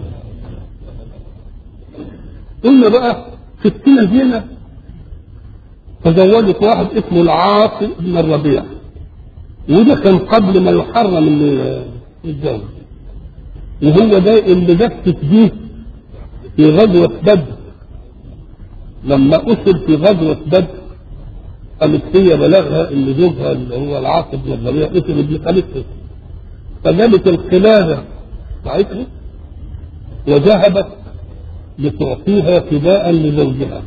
[SPEAKER 1] قلنا بقى ستنا زينة تزوجت واحد اسمه العاص بن الربيع وده كان قبل ما يحرم الزواج وهو ده اللي جت بيه في غزوة بدر لما أسر في غزوة بدر قامت هي بلغها ان زوجها اللي هو العاص بن الربيع اسم ابن خالتها فجابت الخلافة بتاعتها وذهبت لتعطيها فداء لزوجها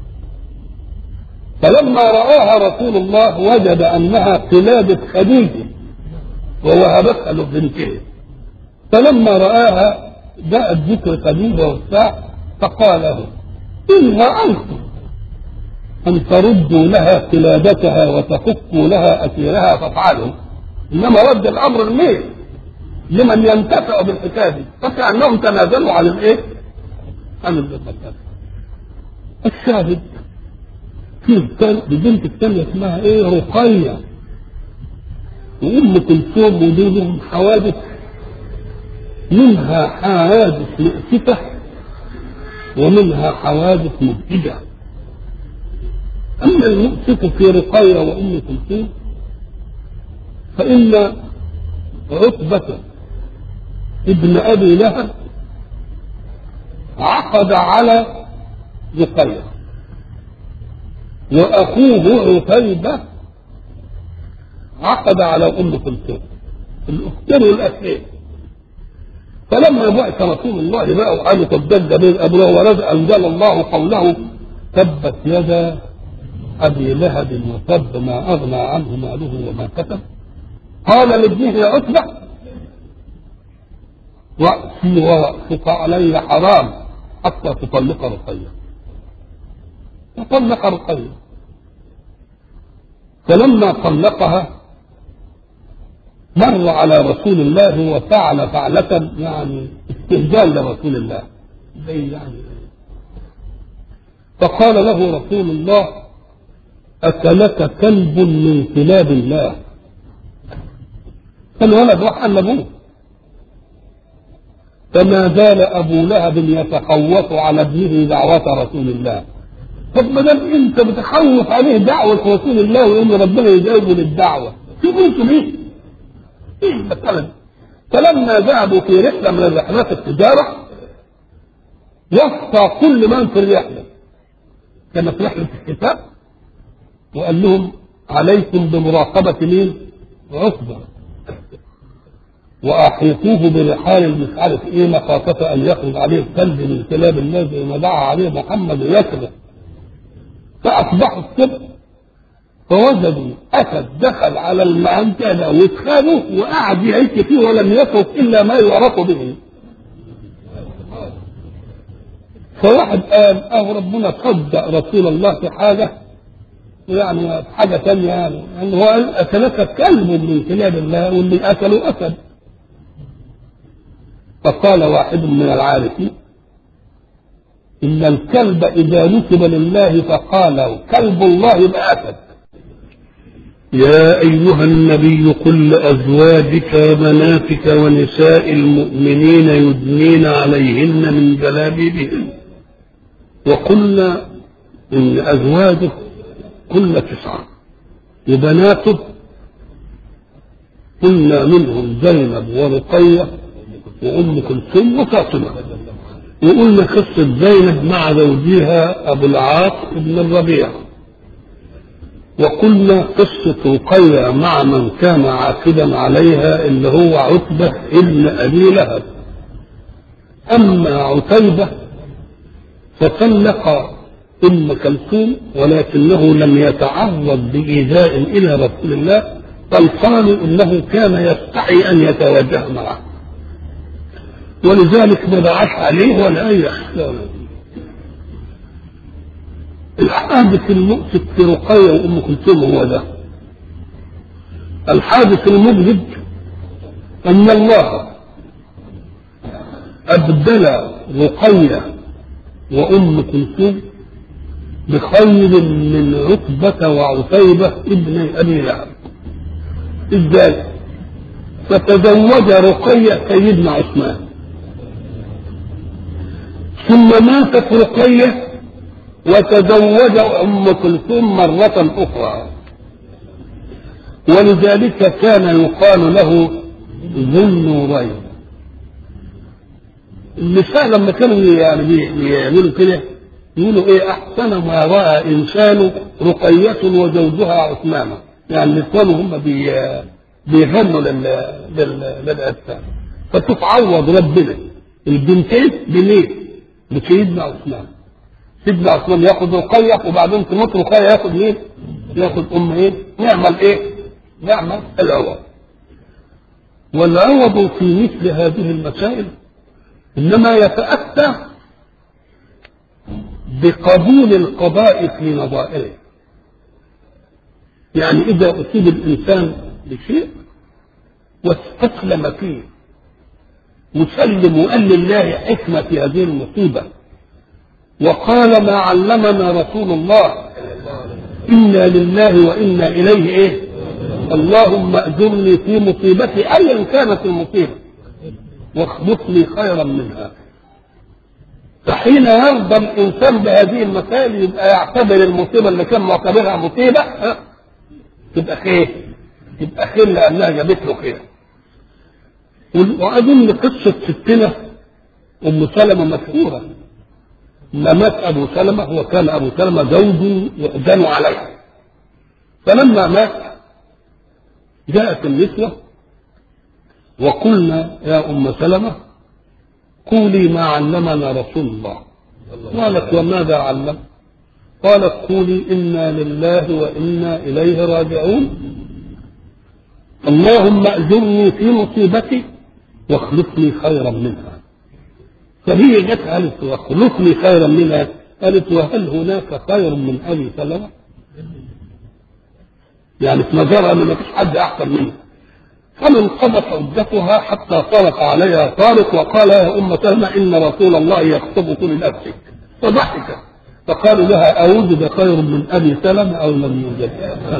[SPEAKER 1] فلما رآها رسول الله وجد أنها قلادة خديجة ووهبتها لبنته فلما رآها جاءت ذكر خديجة وبتاع فقال له إن أنتم أن تردوا لها قلادتها وتفكوا لها أسيرها فافعلوا إنما رد الأمر لمين؟ لمن ينتفع بالحكاية دي فكأنهم تنازلوا عن الإيه؟ عن الزكاة الشاهد في بنت الثانية اسمها ايه رقية وأم كلثوم ودولهم حوادث منها حوادث مؤسفة ومنها حوادث مبهجة أما المؤسفة في رقية وأم كلثوم فإن عتبة ابن أبي لهب عقد على رقية وأخوه عتيبة عقد على أم كلثوم الأختين والأخين فلما بعث رسول الله بقى وقالوا تبدد بين أبوه ولد أنزل الله قوله تبت يدا أبي لهب وتب ما أغنى عنه ماله وما كسب قال لابنه يا عتبة رأسي ورأسك علي حرام حتى تطلق رقية فطلق رقية فلما طلقها مر على رسول الله وفعل فعلة يعني استهزال لرسول الله زي يعني فقال له رسول الله أكلك كلب من كلاب الله فالولد راح قال لابوه فما زال ابو لهب يتخوف على ابنه دعوة رسول الله طب ما دام انت بتخوف عليه دعوة رسول الله وان ربنا يجاوبه للدعوة شوف انتوا ليه؟ ايه المسألة فلما ذهبوا في رحلة من رحلات التجارة وصى كل من في الرحلة كانت رحلة الكتاب وقال لهم عليكم بمراقبة مين؟ عقبة واحيطوه برحال مش عارف ايه مخافه ان يخرج عليه كلب من كلاب الله زي ما دعا عليه محمد يكذب فاصبحوا السبت فوجدوا اسد دخل على المعنتنة واتخانوا وقعد يعيش فيه ولم يترك الا ما يعرف به فواحد قال اه ربنا صدق رسول الله في حاجه يعني حاجه ثانيه يعني ان هو قال اكلك كلب من كلاب الله واللي اكلوا اسد فقال واحد من العارفين إن الكلب إذا نسب لله فقال كلب الله بأسد يا أيها النبي قل لأزواجك وبناتك ونساء المؤمنين يدنين عليهن من جلابيبهن وقلنا إن أزواجه كل تسعة وبناته قلنا منهم زينب ورقية وأم كلثوم وفاطمة وقلنا قصة زينب مع زوجها أبو العاص بن الربيع وقلنا قصة رقية مع من كان عاقدا عليها اللي هو عتبة ابن أبي لهب أما عتيبة فطلق أم كلثوم ولكنه لم يتعرض بإيذاء إلى رسول الله بل قالوا إنه كان يستحي أن يتوجه معه ولذلك ما دعاش عليه ولا أي أحكام الحادث المؤسف في رقية وأم كلثوم هو ده الحادث المبهج أن الله أبدل رقية وأم كلثوم بخير من عتبة وعتيبة ابن أبي لهب إزاي؟ فتزوج رقية سيدنا عثمان ثم ماتت رقية وتزوج أم كلثوم مرة أخرى ولذلك كان يقال له ذو النورين النساء لما كانوا يعني يعملوا كده يقولوا ايه احسن ما راى انسان رقية وزوجها عثمان يعني الاخوان هم بي بيغنوا لل لل للاجسام فتتعوض ربنا البنتين بمين؟ بسيدنا عثمان سيدنا عثمان ياخد رقية وبعدين تموت رقية ياخد مين؟ ياخد ام ايه؟ نعمل ايه؟ نعمل العوض والعوض في مثل هذه المسائل انما يتأتى بقبول القضاء في نظائره يعني اذا اصيب الانسان بشيء واستسلم فيه وسلم وقال لله حكمة في هذه المصيبة وقال ما علمنا رسول الله انا لله وانا اليه ايه اللهم اجرني في مصيبتي ايا كانت المصيبه واخلف لي خيرا منها فحين يرضى الانسان بهذه المسائل يبقى يعتبر المصيبه اللي كان معتبرها مصيبه ها، تبقى خير تبقى خير لانها جابت له خير واظن قصه ستنا ام سلمه مشهوره لما مات ابو سلمه وكان ابو سلمه زوج يؤذن عليه فلما مات جاءت النسوه وقلنا يا ام سلمه قولي ما علمنا رسول الله قالت وماذا علم قالت قولي انا لله وانا اليه راجعون اللهم اجرني في مصيبتي واخلفني خيرا منها فهي جت قالت واخلفني خيرا منها قالت وهل هناك خير من ابي سلمه؟ يعني في نظرها ان ما فيش حد احسن منها فانقضت عدتها حتى طرق عليها طارق وقال يا ام سلمى ان رسول الله يخطبك لنفسك فضحكت فقالوا لها اوجد خير من ابي سلمه او لم يوجد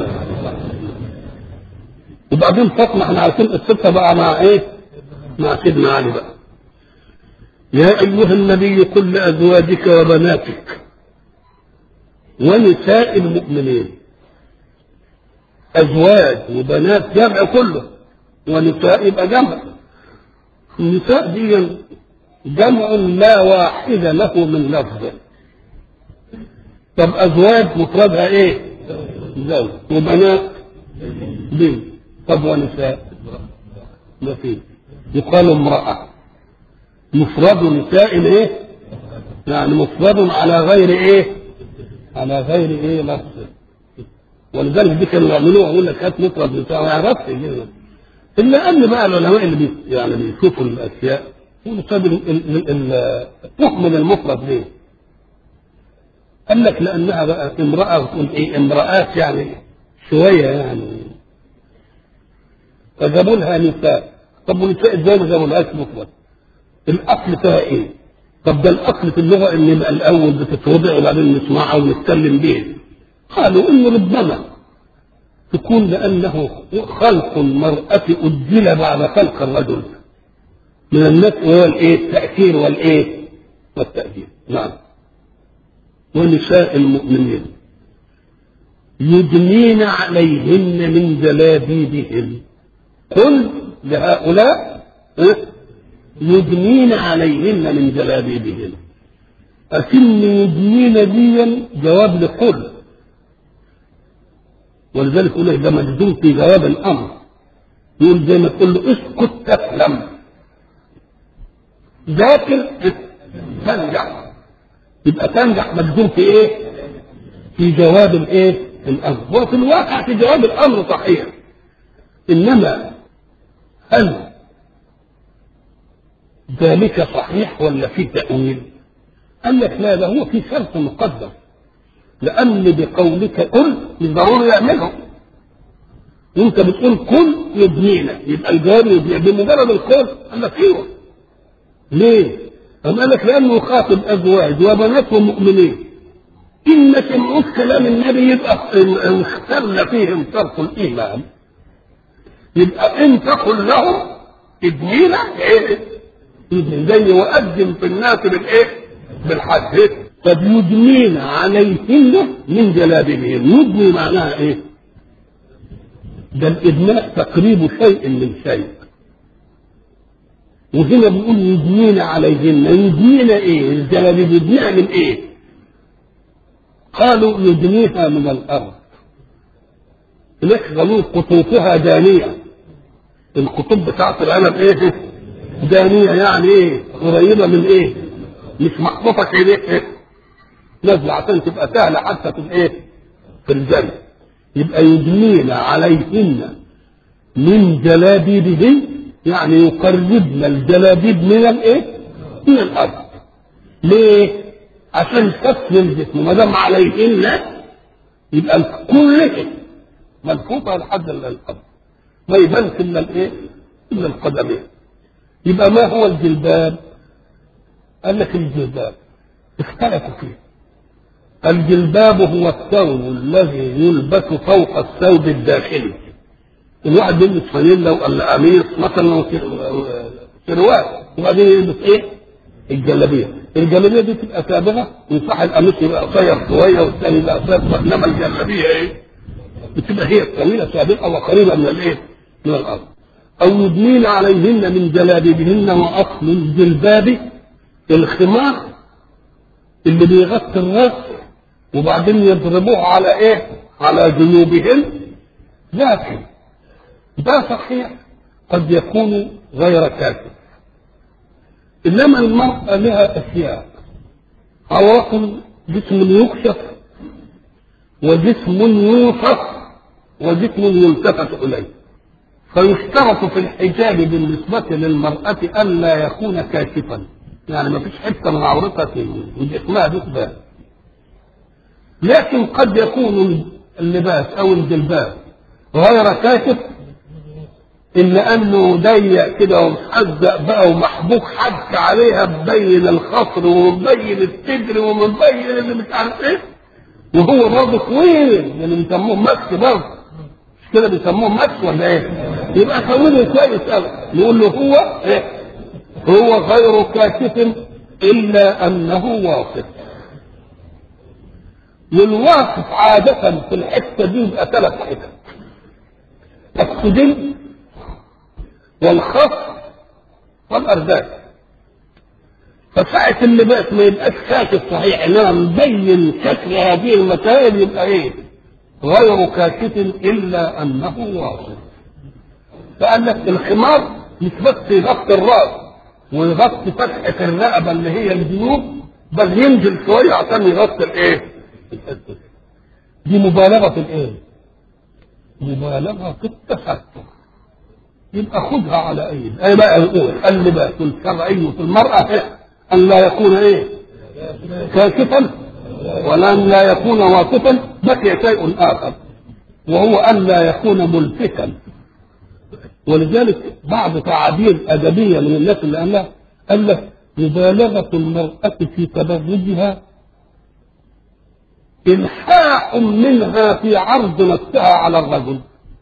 [SPEAKER 1] وبعدين فاطمه احنا عارفين قصتها بقى مع ايه؟ مع سيدنا علي بقى يا ايها النبي قل لازواجك وبناتك ونساء المؤمنين ازواج وبنات جمع كله ونساء يبقى جمع النساء دي جمع لا واحد له من لفظ طب ازواج مفردها ايه زوج وبنات بنت طب ونساء ما في يقال امرأة مفرد نساء ايه يعني مفرد على غير ايه على غير ايه لفظ ولذلك دي كانوا يعملوها يقول لك هات مفرد نساء ما يعرفش كده الا ان بقى العلماء اللي بي يعني بيشوفوا الاشياء يقولوا طب ال- ال- ال- تحمل المفرد ليه؟ قال لك لانها بقى امراه وتقول ايه امراه يعني شويه يعني فجابوا لها نساء طب ونساء ازاي ما جابوا لهاش مفرد؟ الاصل فيها ايه؟ طب ده الاصل في اللغه ان يبقى الاول بتتوضع وبعدين نسمعها ونتكلم بيها قالوا انه ربما تكون لأنه خلق المرأة أجل بعد خلق الرجل من الناس وهو الإيه؟ التأثير والإيه؟ والتأثير نعم ونساء المؤمنين يدنين عليهن من جلابيبهن قل لهؤلاء إيه؟ يدنين عليهن من جلابيبهن أكن يدنين دي جواب لقل ولذلك يقول لك ده مجزوم في جواب الامر يقول زي ما تقول له اسكت تسلم ذاكر تنجح يبقى تنجح مجزوم في ايه؟ في جواب الايه؟ الامر هو في الواقع في جواب الامر صحيح انما هل ذلك صحيح ولا في تأويل؟ قال لك لا ده هو في شرط مقدر لأن بقولك قل مش ضروري يعمله وانت بتقول قل يبنينا يبقى الجواب يبني بمجرد القول قال لك ايوه ليه؟ أم قال لك لأنه يخاطب أزواج وبنات ومؤمنين إن سمعوا كلام النبي يبقى اختل فيهم ترك الإيمان يبقى أنت قل لهم ابنينا إيه؟ زي وأذن في الناس بالإيه؟ بالحج طب يدنين عليهن من جلابيبهن يدني معناها ايه ده الادناء تقريب شيء من شيء وهنا بيقول يدنين عليهن يدنين ايه الجلابيب يدنيها من ايه قالوا يدنيها من الارض هناك قالوا قطوفها دانية القطوب بتاعت العنب ايه دانية يعني ايه قريبة من ايه مش محطوطة كده ايه نازله عشان تبقى سهله حتى في الايه؟ في الجنه. يبقى يدنين عليهن من جلابيبهن يعني يقربن الجلابيب من الايه؟ من الارض. ليه؟ عشان كسر الجسم ما دام عليهن يبقى الكل منفوطه لحد الارض. ما يبانش الا الايه؟ الا القدمين. يبقى ما هو الجلباب؟ قال لك الجلباب اختلفوا فيه الجلباب هو الثوب الذي يلبس فوق الثوب الداخلي الواحد يلبس فانيلا ولا قميص مثلا سروال وبعدين يلبس ايه؟ الجلابيه الجلابيه دي تبقى سابغه ويصح القميص يبقى قصير شويه والثاني يبقى قصير انما الجلابيه ايه؟ بتبقى هي الطويله سابقه وقريبه من الايه؟ من الارض او يدنين عليهن من جلابيبهن واصل الجلباب الخمار اللي بيغطي الراس وبعدين يضربوه على ايه؟ على جنوبهن لكن ده صحيح قد يكون غير كافر انما المرأة لها اشياء عواقل جسم يكشف وجسم يوصف وجسم يلتفت اليه فيشترط في الحجاب بالنسبة للمرأة ألا يكون كاشفا يعني ما فيش حتة من عورتها وجسمها بيتبان لكن قد يكون اللباس أو الجلباب غير كاشف إلا أنه ضيق كده ومحزق بقى ومحبوك حبك عليها مبين الخصر ومبين الصدر ومبين اللي مش عارف إيه وهو برضه طويل يعني بيسموه مكس برضه مش كده بيسموه مكس ولا إيه؟ يبقى طويل كويس قوي نقول له هو إيه؟ هو غير كاشف إلا أنه واصف والواصف عادة في الحتة دي يبقى ثلاث حتت السدل والخص والأرداف فساعة اللباس ما يبقاش كاشف صحيح انما مبين شكل هذه المسائل يبقى ايه؟ غير كاشف الا انه واصف. فقال لك الخمار مش بس يغطي الراس ويغطي فتحة الرقبة اللي هي الجنوب بل ينزل شوية عشان يغطي الايه؟ دي مبالغة في الايه؟ مبالغة في التستر. يبقى خذها على ايد اي بقى يقول اللباس الشرعي في المرأة ان لا يكون ايه كاشفا ولا ان لا يكون واقفا بقي شيء اخر وهو ان لا يكون ملفتا ولذلك بعض تعابير ادبيه من الناس اللي قالها قال لك مبالغه المراه في تبرجها الحاح منها في عرض نفسها على الرجل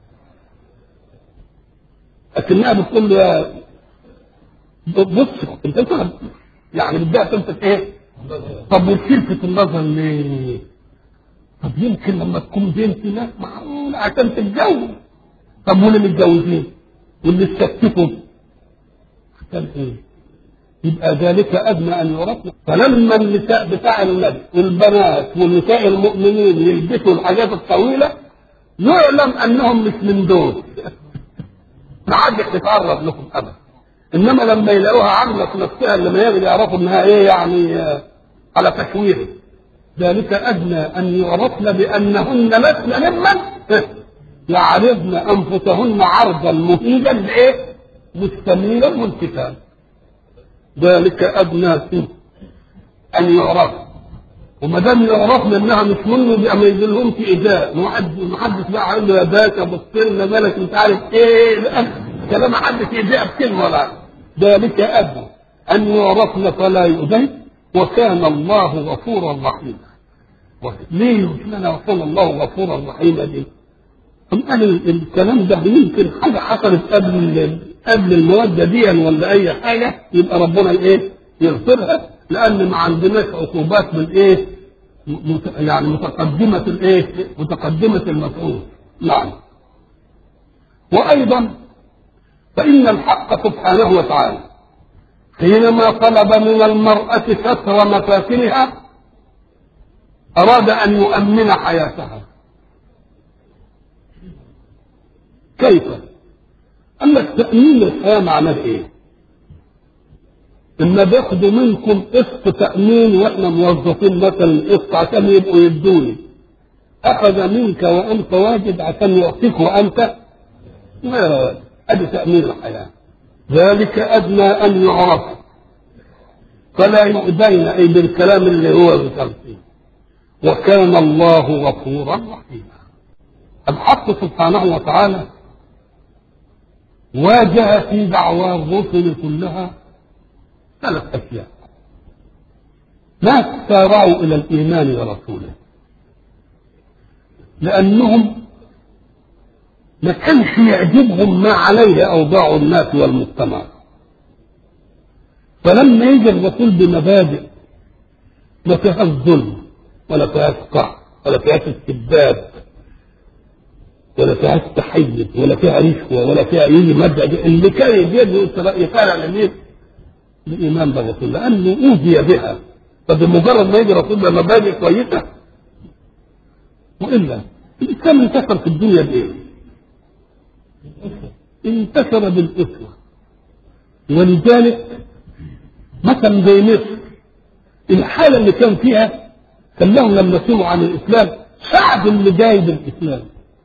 [SPEAKER 1] لكنها بتقول له يا بص انت فاهم يعني بدها تلفت ايه؟ طب وتلفت النظر ليه؟ طب يمكن لما تكون بنت ناس معقول عشان تتجوز طب واللي متجوزين واللي استكتفوا كان ايه؟ يبقى ذلك ادنى ان يعرفنا فلما النساء بتاع النبي والبنات والنساء المؤمنين يلبسوا الحاجات الطويله يعلم انهم مش من دول ما حدش يتعرض لهم ابدا انما لما يلاقوها عامله في نفسها لما يجي يعرفوا انها ايه يعني على تشويه ذلك ادنى ان يعرفن بانهن لسن ممن يعرضن انفسهن عرضا مهيجا لايه؟ مستميلا ملتفا ذلك ادنى ان يعرف وما دام يعرفن انها مش منه يبقى ما ينزلهمش ايذاء ما حدش بقى يقول له يا باشا بص لنا مالك مش عارف ايه كلام ما حدش يضيع بكلمه ولا ذلك ادنى ان يعرفن فلا يؤذين وكان الله غفورا رحيما ليه لنا وكان الله غفورا رحيما دي قال الكلام ده يمكن حاجه حصلت قبل قبل الموده دي ولا اي حاجه يبقى ربنا ايه يغفرها لان ما عندناش عقوبات من ايه يعني متقدمه الايه متقدمه المفعول نعم وايضا فان الحق سبحانه وتعالى حينما طلب من المراه ستر مفاتنها اراد ان يؤمن حياتها كيف قال لك تأمين الحياة معناه ايه لما بياخدوا منكم قسط تأمين واحنا موظفين مثلا قسط عشان يبقوا يدوني أخذ منك وأنت واجد عشان يعطيك وأنت غير واجد أدي تأمين الحياة ذلك أدنى أن يعرف فلا يؤذين أي بالكلام اللي هو بترتيب وكان الله غفورا رحيما الحق سبحانه وتعالى واجه في دعوى الرسل كلها ثلاث اشياء ما سارعوا إلى الإيمان برسوله لأنهم ما كانش يعجبهم ما عليه أوضاع الناس والمجتمع فلما يجي الرسول بمبادئ ما فيهاش ظلم ولا فيهاش قهر ولا فيهاش استبداد ولا فيهاش تحيز ولا فيها رشوه ولا فيها يجي مبدا اللي كان يجيب يفعل لمين؟ الايمان بالرسول لانه اوذي بها فبمجرد ما يجي رسول بمبادئ كويسه والا الاسلام انتشر في الدنيا بايه؟ انتشر بالاسره ولذلك مثلا زي مصر الحاله اللي كان فيها كان لهم لما سمعوا عن الاسلام سعد اللي جاي بالاسلام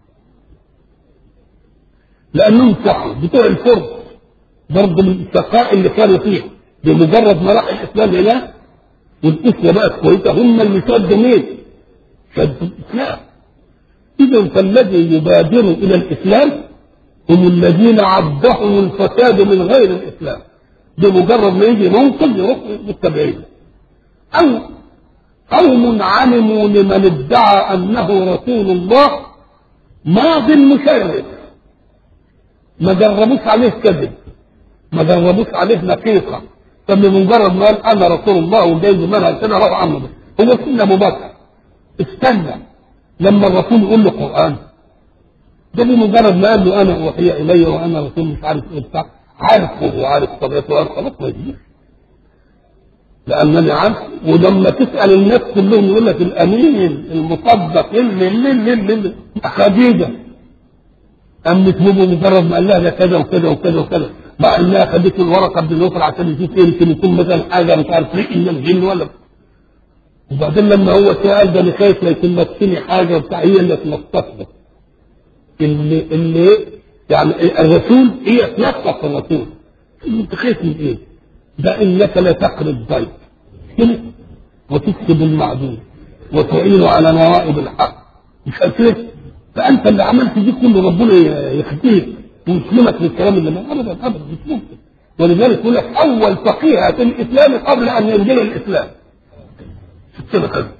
[SPEAKER 1] لانهم صحوا بتوع الفرس برضه من السخاء اللي كانوا فيه بمجرد ما راح الاسلام هناك والاسره بقت كويسه هم اللي شدوا مين؟ شدوا الاسلام اذا فالذي يبادر الى الاسلام هم الذين عضهم الفساد من غير الاسلام بمجرد ما يجي منقذ يروح متبعين او قوم علموا لمن ادعى انه رسول الله ماض مشرف ما جربوش عليه كذب ما جربوش عليه نقيقه فبمجرد ما قال انا رسول الله وجاي بمنهج كده راح عمله هو سيدنا ابو بكر استنى لما الرسول يقول له قران ده بمجرد ما قال له انا اوحي الي وانا رسول مش عارف ايه بتاع عارفه وعارف طبيعته وعارف خلاص ما يجيش لانني عارف ولما تسال الناس كلهم يقول لك الامين المصدق اللي اللي اللي, اللي. خديجه قامت هو مجرد ما قال لها ده كذا وكذا وكذا وكذا مع انها خدت الورقه بالنصر عشان يشوف ايه يمكن يكون مثلا حاجه مش عارف ريق من الجن ولا وبعدين لما هو سال ده انا خايف لا يكون مكتني حاجه بتاع هي اللي تنصفنا اللي اللي يعني الرسول هي تنصف الرسول انت خايف من ايه؟ ده انك لا تقري الضيف كده وتكسب المعدوم وتعين على نوائب الحق مش كده؟ فانت اللي عملت دي كله ربنا يخديك ويسلمك للكلام اللي ما ابدا ابدا مش ممكن ولذلك يقول لك اول فقيه في الاسلام قبل ان ينزل الاسلام ستنا كذا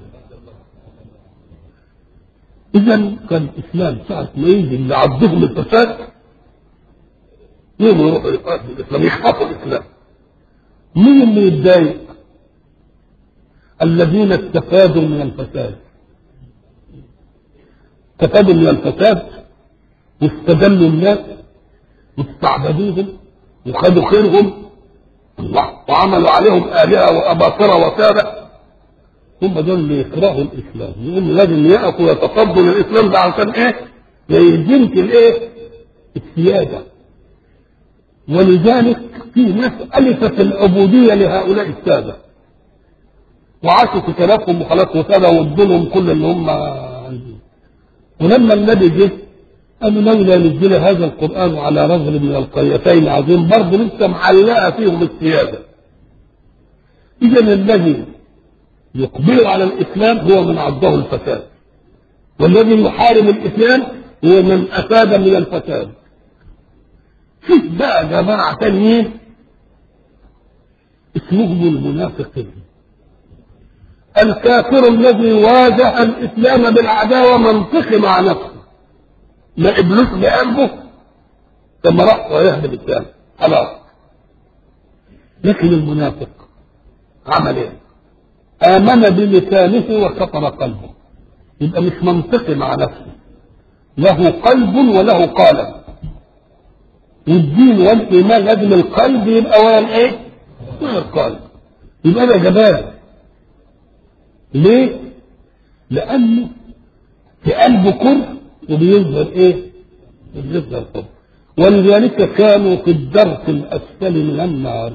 [SPEAKER 1] اذا كان الاسلام ساعه ما يجي اللي عضهم الفساد يوم يروحوا الاسلام يحفظوا الاسلام مين اللي يتضايق؟ الذين استفادوا من الفساد استفادوا من الفساد واستدلوا الناس واستعبدوهم وخدوا خيرهم وعملوا عليهم آلهة وأباطرة وسادة هم دول اللي يكرهوا الإسلام يقول لازم يقفوا يتصدوا للإسلام ده عشان إيه؟ يمكن الإيه؟ السيادة ولذلك في ناس ألفت العبودية لهؤلاء السادة وعاشوا في كلامهم وخلاص وسادة وادوا لهم كل اللي هم عندهم ولما النبي جه قالوا لولا نزل هذا القرآن على رجل من القريتين عظيم برضه لسه معلقة فيهم السيادة إذا الذي يقبل على الإسلام هو من عضه الفساد والذي يحارب الإسلام هو من أفاد من الفساد في بقى جماعة تانيين اسمهم المنافقين الكافر الذي واجه الإسلام بالعداوة منطقي مع نفسه ما إبليس بقلبه ثم راح ويهدم الثاني خلاص لكن المنافق عمل ايه؟ آمن بلسانه وكفر قلبه يبقى مش منطقي مع نفسه له قلب وله قالب والدين والايمان لازم القلب يبقى ولا الايه؟ ولا القلب يبقى ده جبان ليه؟ لأنه في قلبه كره وبيظهر ايه؟ بيظهر كره ولذلك كانوا في الدرك الأسفل من النار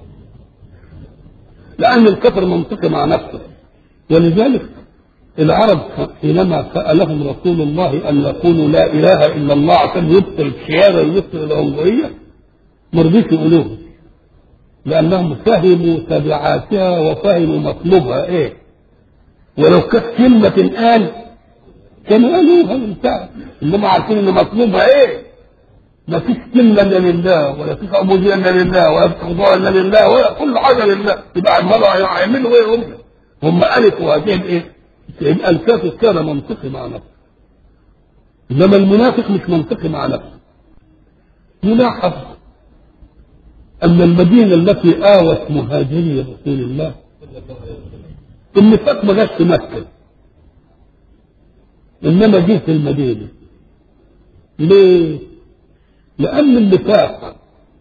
[SPEAKER 1] لأن الكفر منطقي مع نفسه ولذلك العرب حينما سألهم رسول الله أن يقولوا لا إله إلا الله عشان يبطل الشهادة ويبطل الألوهية ما رضيش يقولوها لأنهم فهموا تبعاتها وفهموا مطلوبها إيه ولو كانت كلمة تنقال كانوا قالوها بتاع إنما عارفين إن مطلوبها إيه ما فيش كلمة إلا لله ولا فيش عبودية إلا لله ولا فيش خضوع إلا لله ولا كل حاجة لله يبقى عمالوا هيعملوا إيه هم هم ألفوا هذه الإيه؟ يبقى الكافر كان منطقي مع نفسه إنما المنافق مش منطقي مع نفسه يلاحظ أن المدينة التي آوت مهاجري رسول الله النفاق ما جاش في مكة إنما جه في المدينة ليه؟ لأن النفاق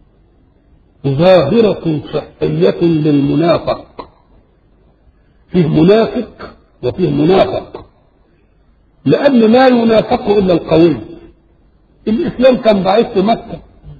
[SPEAKER 1] ظاهرة صحية للمنافق فيه منافق وفيه منافق لأن لا ينافق إلا القوي الإسلام كان ضعيف في مكة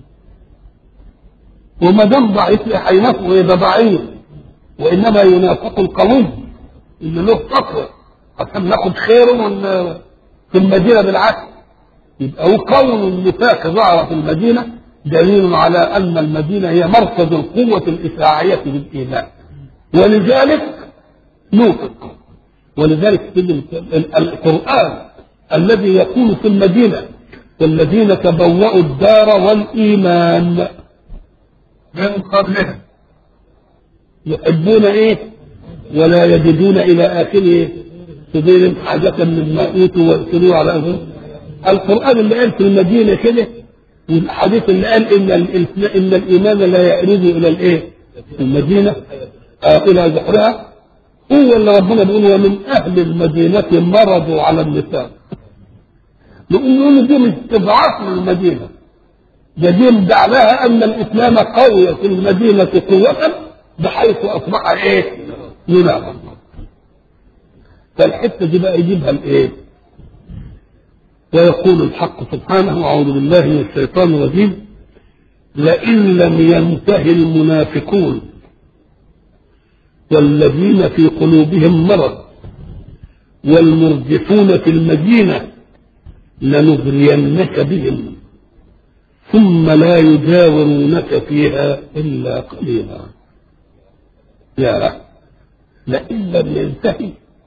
[SPEAKER 1] وما دام ضعيف هينافق يبقى ضعيف وإنما ينافق القوي اللي له تقوى عشان ناخد خيره من في المدينة بالعكس يبقى وكون النفاق ظهر في المدينة دليل على أن المدينة هي مركز القوة الإساعية بالإيمان ولذلك نوفق ولذلك القرآن الذي يقول في المدينة والذين تبوأوا الدار والإيمان
[SPEAKER 2] من قبلها
[SPEAKER 1] يحبون إيه ولا يجدون إلى آخره صدور حاجة مما أوتوا ويؤثروا على أنفسهم القرآن اللي قال في المدينة كده والحديث اللي قال إن إن الإيمان لا يعرض إلى الإيه؟ المدينة آه إلى زحرها هو اللي ربنا بيقول ومن أهل المدينة مرضوا على النفاق نقول دي مش إضعاف للمدينة ده دي لها أن الإسلام قوي في المدينة قوة بحيث أصبح إيه؟ ينافق فالحتة دي بقى يجيبها الإيه؟ ويقول الحق سبحانه أعوذ بالله من الشيطان الرجيم لئن لم ينتهي المنافقون والذين في قلوبهم مرض والمرجفون في المدينة لنغرينك بهم ثم لا يجاورونك فيها إلا قليلا يا لئن لم ينتهي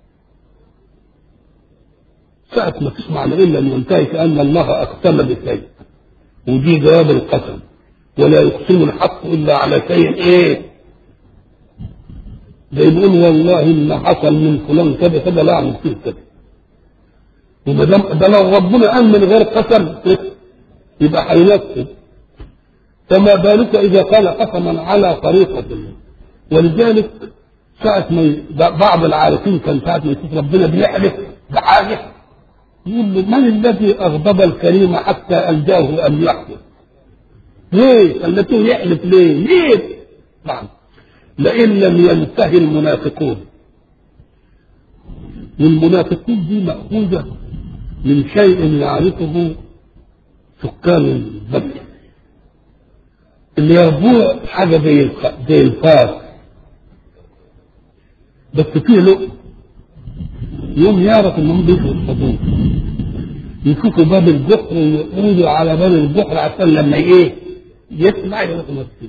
[SPEAKER 1] ساعة ما تسمع لئن لم ينتهي كأن الله أقسم بشيء ودي جواب القسم ولا يقسم الحق إلا على شيء إيه ده يقول والله ان حصل من فلان كذا كذا لا اعمل فيه كذا وما دام ده لو ربنا قال من غير قسم يبقى هينفذ فما بالك اذا كان قسما على طريقه ولذلك ساعة ما بعض العارفين كان ساعة ما يشوف ربنا بيحلف بحاجة يقول له من الذي أغضب الكريم حتى ألجاه أن يحلف؟ ليه؟ خلته يحلف ليه؟ ليه؟ نعم لئن لم ينتهي المنافقون والمنافقون دي مأخوذة من شيء يعرفه سكان البلد اللي يربوه حاجة زي زي الفاس بس فيه لقم يوم يعرف انهم بيجوا الحدود يشوفوا باب الجحر ويقعدوا على باب الجحر عشان لما ايه يسمع يروح مسجد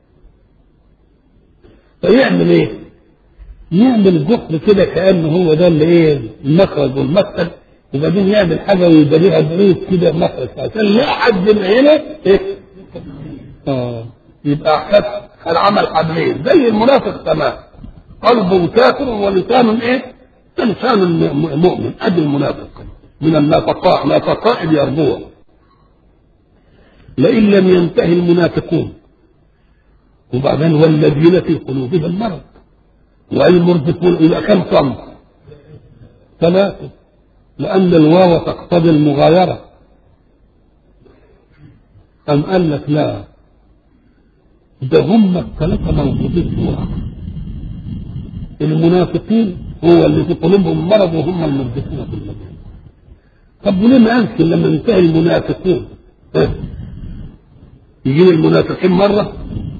[SPEAKER 1] فيعمل ايه؟ يعمل جحر كده كانه هو ده اللي ايه المخرج والمدخل وبعدين يعمل حاجه ويبنيها بعيد كده مخرج عشان لا حد من هنا ايه؟ اه يبقى خد العمل حبلين زي المنافق تمام قلبه كافر ولسان ايه؟ لسان مؤمن ادي المنافق من النافقاء نافقاء يربوه لئن لم ينتهي المنافقون وبعدين والذين في قلوبهم مرض والمرجفون الى كم صنف ثلاثه لان الواو تقتضي المغايره ام قال لك لا ده هم الثلاثه موجودين في واحد المنافقين هو اللي في قلوبهم مرض وهم المرجفون في المدينه طب وليه ما قالش لما ينتهي المنافقون يجيب المنافقين مره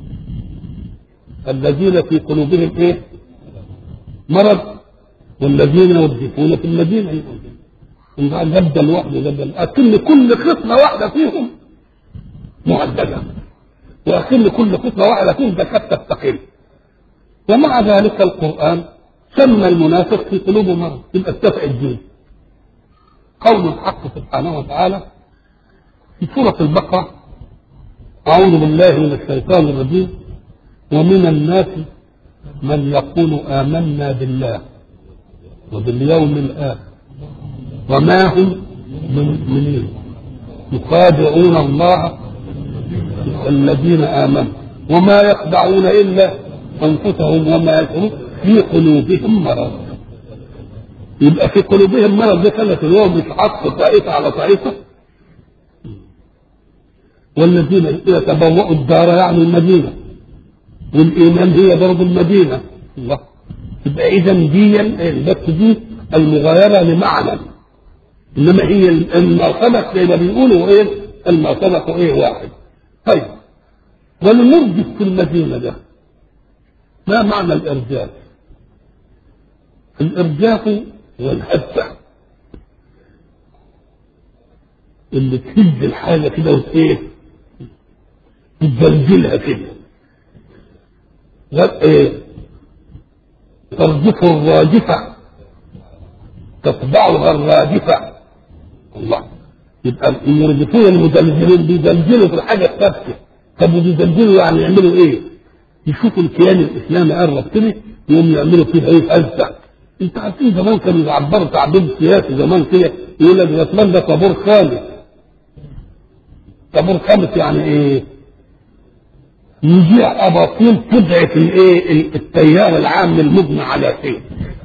[SPEAKER 1] الذين في قلوبهم ايه مرض والذين يرجفون في المدينة يبقى نبدل واحدة نبدل أكن كل خصلة واحدة فيهم معددة وأكن كل خصلة واحدة فيهم زكاة تستقل ومع ذلك القرآن سمى المنافق في قلوبه مرض يبقى اتفق الدين قول الحق سبحانه وتعالى في سورة البقرة أعوذ بالله من الشيطان الرجيم ومن الناس من يقول آمنا بالله وباليوم الآخر وما هم بمؤمنين يخادعون الله الذين آمنوا وما يخدعون إلا أنفسهم وما يشعرون في قلوبهم مرض يبقى في قلوبهم مرض ده كانت اليوم مش عطف طائفة على طائفة والذين يتبوأوا الدار يعني المدينة والإيمان هي برضه المدينة الله يبقى إذا دي بس دي المغايرة لمعنى إنما هي المرتبة زي ما بيقولوا إيه المرتبة إيه واحد طيب ولنرجف في المدينة ده ما معنى الإرجاف؟ الإرجاف هو الهزة اللي تهز الحاجة كده وإيه؟ تزلزلها كده ايه ترجف الراجفة تتبعها الرادفة الله يبقى المرجفون المزلزلين بيزلزلوا في الحاجة الثابتة طب وبيزلزلوا يعني يعملوا ايه؟ يشوفوا الكيان الاسلامي قرب كده يقوم يعملوا فيه ايه هزة انت عارفين زمان كانوا يعبروا تعبير سياسي زمان كده يقول لك الاسلام ده طابور خامس طابور خامس يعني ايه؟ يجيع اباطيل تضعف الايه التيار العام المبنى على شيء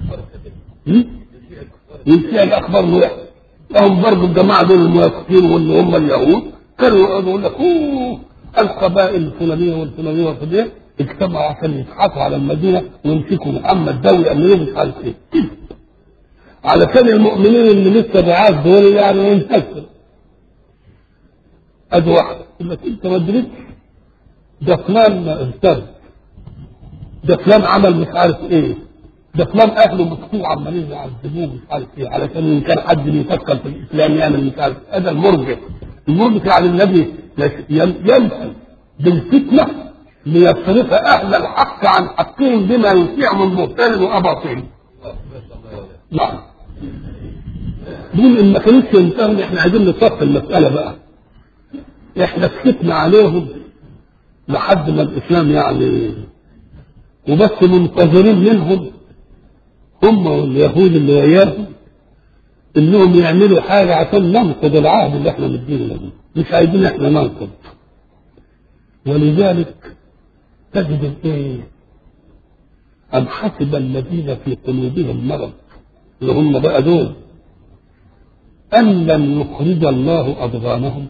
[SPEAKER 1] ينسى الاخبار الوحشه لهم برضه الجماعه دول الموافقين واللي هم اليهود كانوا يقعدوا يقول لك اوه القبائل الفلانيه والفلانيه والفلانيه اجتمعوا عشان يضحكوا على المدينه ويمسكوا محمد ده ويعملوا مش عارف ايه علشان المؤمنين اللي لسه بعاد دول يعني ينتكسر ادي واحده يقول لك انت ما ادريتش ده فلان ارتد ده فلان عمل مش عارف ايه ده فلان اهله مسكوه عمالين يعذبوه مش عارف ايه علشان ان كان حد بيفكر في الاسلام يعمل مش عارف هذا المرجع المرجع يعني النبي يمثل بالفتنه ليصرف اهل الحق عن حقهم بما يشيع من بهتان واباطيل نعم دول ان ما كانوش ينتهوا احنا عايزين نصف المساله بقى احنا سكتنا عليهم لحد ما الاسلام يعني وبس منتظرين منهم هم واليهود اللي وياهم انهم يعملوا حاجه عشان ننقض العهد اللي احنا مدينه لهم مش عايزين احنا ننقض ولذلك تجد ايه ام حسب الذين في قلوبهم مرض اللي هم بقى دول ان لن يخرج الله اضغانهم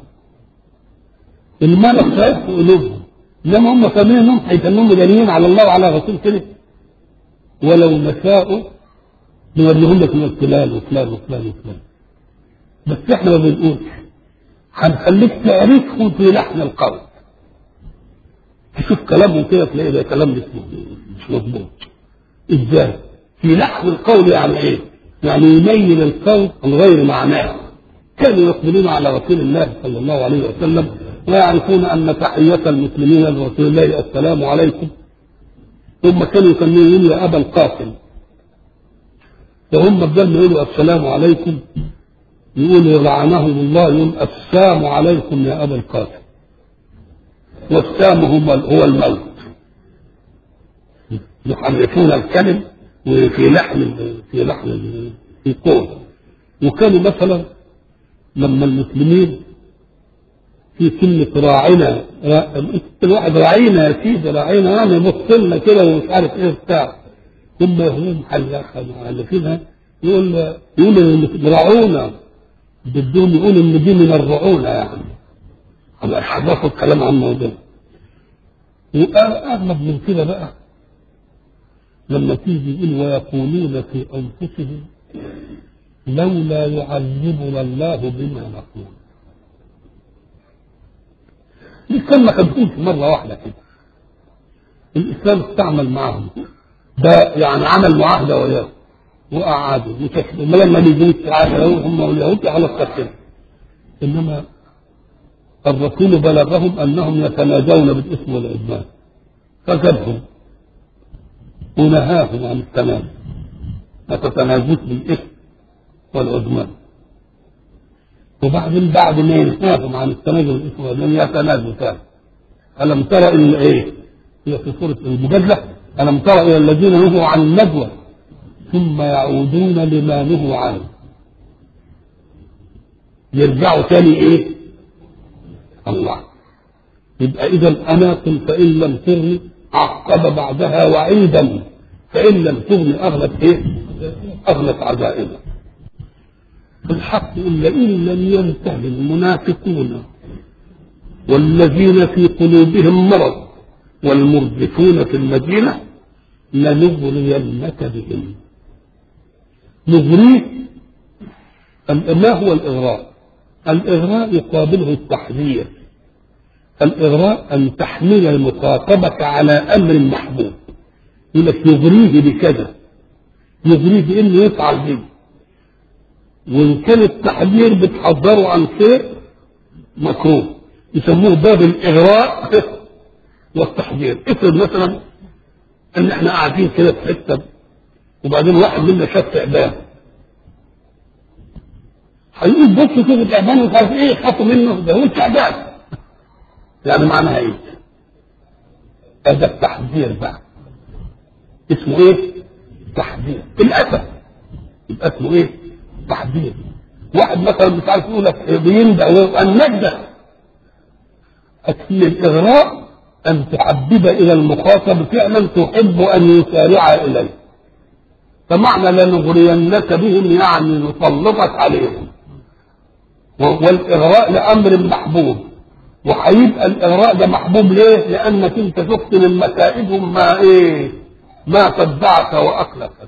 [SPEAKER 1] المرض خايف في قلوبهم انما هم فاهمين انهم هيتمموا دليلين على الله وعلى رسول كده ولو نشاء نوريهم لك من فلان وفلان وفلان وفلان بس احنا ما بنقولش هنخليك تعرفهم في لحن القول تشوف كلامهم كده تلاقي ده كلام مش مش مظبوط ازاي؟ في لحن القول يعني ايه؟ يعني يميل القول عن غير معناه كانوا يقبلون على رسول الله صلى الله عليه وسلم ويعرفون ان تحيه المسلمين لرسول الله السلام عليكم ثم كانوا يسمون يا ابا القاسم فهم بدل ما يقولوا السلام عليكم يقولوا لعنهم الله يقول السلام عليكم يا ابا القاسم والسام هو الموت يحرفون الكلم وفي لحن في لحن في قول وكانوا مثلا لما المسلمين في كلمة راعنا الواحد راعينا يا سيدي راعينا يعني يبص لنا كده ومش عارف ايه بتاع ثم هم حلاقة مؤلفينها يقول يقول راعونا بدهم يقول ان دي من الرعونة يعني أبقى حرفوا الكلام عن الموضوع وأغلب من كده بقى لما تيجي يقول ويقولون في أنفسهم لولا يعذبنا الله بما نقول دي كلمة كانت بتقول مرة واحدة كده الإسلام استعمل معهم ده يعني عمل معاهدة وياه وقعدوا وتكلم لما بيجوا تعالوا هم واليهود على التكلم إنما الرسول بلغهم أنهم يتناجون بالإثم والعدوان فكذبهم ونهاهم عن التناجي ما تتناجوش بالإثم والعدوان وبعدين بعد ما ينهاهم عن التناجي بالإثم والعدوان يتناجوا تاني ألم ترى إلى إيه؟ هي في سورة المجادلة ألم ترى إلى الذين نهوا عن النجوى ثم يعودون لما نهوا عنه يرجعوا تاني ايه الله يبقى اذا اناق فان لم تغني عقب بعدها وعيدا فان لم تغني اغلت ايه اغلت عزائمها الحق الا ان لم ينتهي المنافقون والذين في قلوبهم مرض والمرجفون في المدينه لنغرينك بهم نغريك ما هو الإغراء الإغراء يقابله التحذير الإغراء أن تحمل المخاطبة على أمر محبوب يقول لك يغريه بكذا يغريه بإنه يفعل به وإن كان التحذير بتحذره عن شيء مكروه يسموه باب الإغراء والتحذير افرض مثلا ان احنا قاعدين كده في حته وبعدين واحد منا شاف تعبان هيقول بص شوف تعبان ومش عارف ايه خافوا منه ده هو تعبان يعني معناها ايه؟ هذا التحذير بقى اسمه ايه؟ تحذير للاسف يبقى اسمه ايه؟ تحذير واحد مثلا مش عارف يقول لك بيندى النجدة أكل الإغراء أن تحبب إلى المخاطب فعلا تحب أن يسارع إليه فمعنى لنغرينك بهم يعني نسلطك عليهم والإغراء لأمر محبوب وهيبقى الإغراء ده محبوب ليه؟ لأنك أنت شفت من مكائدهم ما إيه؟ ما صدعك وأقلقك.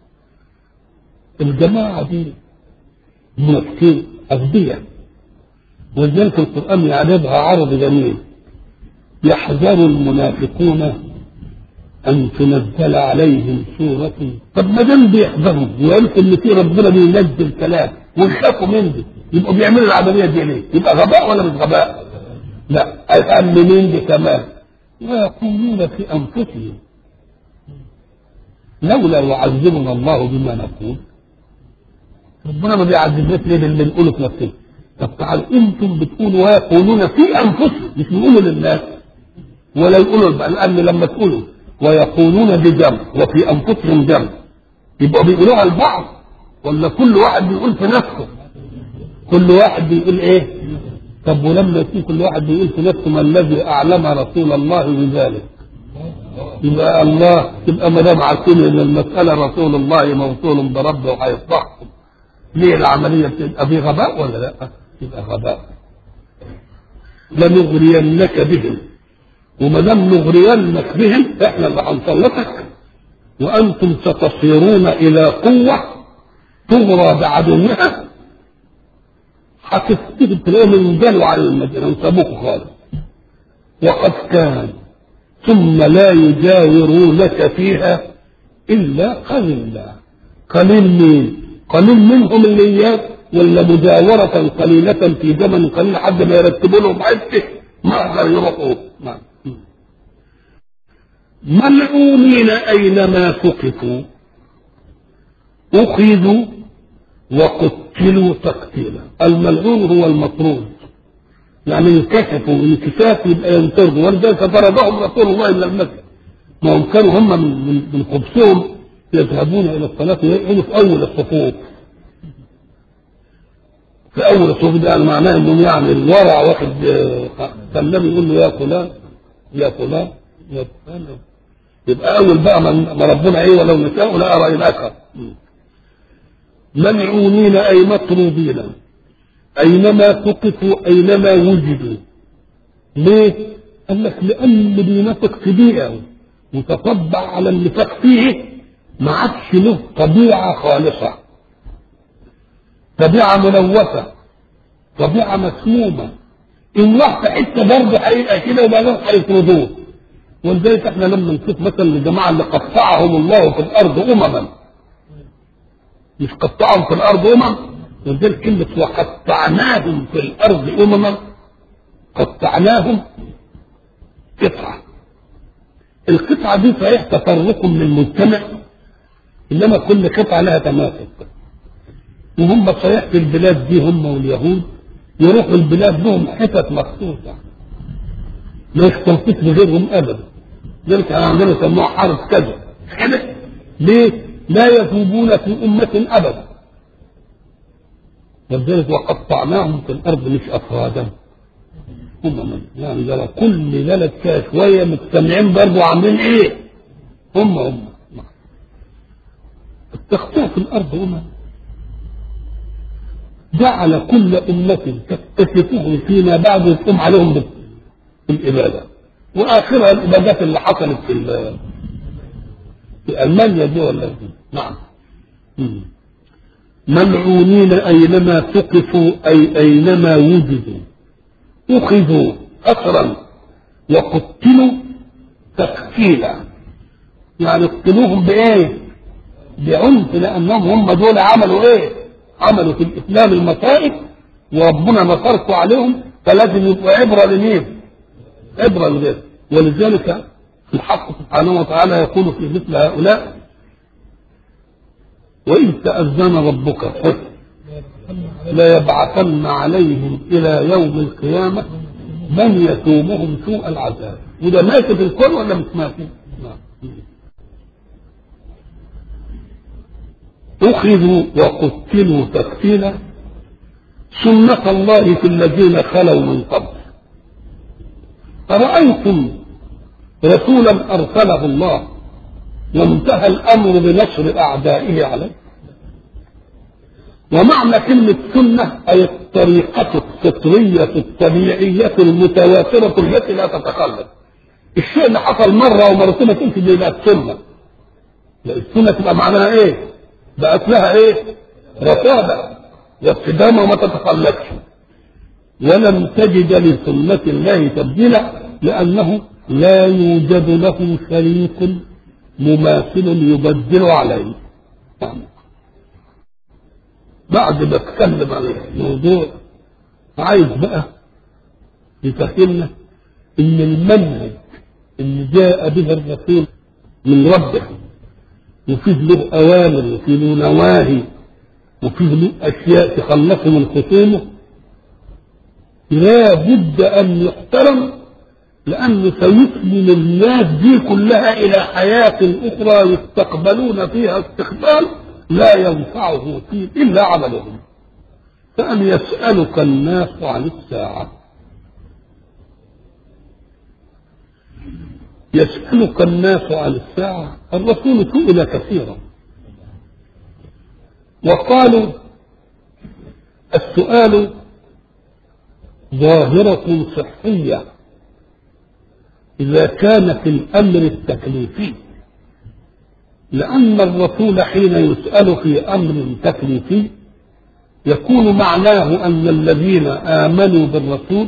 [SPEAKER 1] الجماعة دي منافقين أغبياء ولذلك القرآن يعرضها عرض جميل يحذر المنافقون أن تنزل عليهم سورة طب ما دام بيحذروا ويمكن إن في ربنا بينزل كلام ويخافوا من دي يبقوا بيعملوا العملية دي ليه؟ يبقى غباء ولا مش غباء؟ لا أهم من دي كمان ويقولون في أنفسهم لولا يعذبنا الله بما نقول ربنا ما بيعذبناش ليه باللي بنقوله في نفسنا طب تعالوا انتم بتقولوا ويقولون في انفسهم مش بيقولوا للناس ولا يقولوا لان لما تقولوا ويقولون بجمع وفي انفسهم جمع يبقوا بيقولوها البعض ولا كل واحد بيقول في نفسه كل واحد بيقول ايه طب ولما يكون كل واحد بيقول في نفسه ما الذي اعلم رسول الله بذلك يبقى الله يبقى ما دام عارفين ان المساله رسول الله موصول بربه وهيفضحكم ليه العمليه بتبقى في غباء ولا لا؟ يبقى غباء لنغرينك بهم وما دام نغرينك بهم احنا اللي هنسلطك وانتم ستصيرون الى قوه تغرى بعدوها هتفتكر تلاقيهم انجلوا على المدينه وسابوكوا خالص وقد كان ثم لا يجاورونك فيها الا قليلا قليل مين؟ قليل منهم اللي اياك ولا مجاورة قليلة في زمن قليل حد ما يرتبوا لهم حته ما يقدر يروحوا ملعونين أينما ثقفوا أخذوا وقتلوا تقتيلا الملعون هو المطرود يعني انكشفوا انكشاف يبقى ينطردوا ولذلك طردهم رسول الله الى المسجد ما هم كانوا هم من, من, من خبثهم يذهبون الى الصلاه ويقعدوا في اول الصفوف في اول الصفوف ده يعني معناه انهم يعني الورع واخد سلم يقول له يا فلان يا فلان يا فلان يبقى اول بقى ما ربنا ايه ولو نشاء لا رايناك ملعونين اي مطرودين اينما ثقفوا اينما وجدوا ليه؟ قال لك لان اللي بينافق في بيئه وتطبع على النفاق فيه ما عادش له طبيعه خالصه طبيعه ملوثه طبيعه مسمومه ان راح في حته برضه هيبقى كده وبعدين هيطردوه ولذلك احنا لما نشوف مثلا الجماعه اللي قطعهم الله في الارض امما مش قطعهم في الارض امم ولذلك كلمه وقطعناهم في الارض امما قطعناهم قطعه القطعه دي صحيح تفرق من المجتمع انما كل قطعه لها تماسك وهم صحيح في البلاد دي هم واليهود يروحوا البلاد لهم حتت مخصوصه ما يختلطوش بغيرهم ابدا ذلك عندنا يسموها حرب كذا كده ليه؟ لا يذوبون في أمة أبدا ولذلك وقطعناهم في الأرض مش أفرادا أمما يعني ده كل بلد فيها شوية مجتمعين برضه عاملين إيه؟ هم هم التخطيط في الأرض أمم جعل كل أمة تكتشفهم فيما بعد يقوم عليهم بالإبادة وآخرها الإبادات اللي حصلت في في ألمانيا دي ولا نعم ملعونين أينما ثقفوا أي أينما وجدوا أخذوا أسرا وقتلوا تقتيلا يعني اقتلوهم بإيه؟ بعنف لأنهم هم دول عملوا إيه؟ عملوا في الإسلام المصائب وربنا نصرته عليهم فلازم يبقوا عبرة لمين؟ عبرة لغيره ولذلك الحق سبحانه وتعالى يقول في مثل هؤلاء وإذ تأذن ربك قل ليبعثن عليهم إلى يوم القيامة من يسومهم سوء العذاب وده ماشي في الكون ولا مش ماشي؟ أخذوا وقتلوا تقتيلا سنة الله في الذين خلوا من قبل أرأيتم رسولا أرسله الله وانتهى الأمر بنصر أعدائه عليه ومعنى كلمة سنة أي الطريقة الفطرية الطبيعية المتواترة التي لا تتخلف الشيء اللي حصل مرة ومرتين ما تمشي دي بقت سنة لا السنة تبقى معناها إيه؟ بقت لها إيه؟ رتابة واقتدام وما تتخلفش ولم تجد لسنة الله تبديلا لأنه لا يوجد له شريك مماثل يبدل عليه بعد ما اتكلم عن الموضوع عايز بقى يفهمنا ان المنهج اللي جاء به الرسول من ربه وفيه له اوامر وفيه له نواهي وفيه له اشياء تخلصه من خصومه لا بد ان يحترم لأنه سيسلم الناس دي كلها إلى حياة أخرى يستقبلون فيها استقبال لا ينفعه فيه إلا عملهم فأن يسألك الناس عن الساعة يسألك الناس عن الساعة الرسول سئل كثيرا وقالوا السؤال ظاهرة صحية إذا كان في الأمر التكليفي لأن الرسول حين يسأل في أمر تكليفي يكون معناه أن الذين آمنوا بالرسول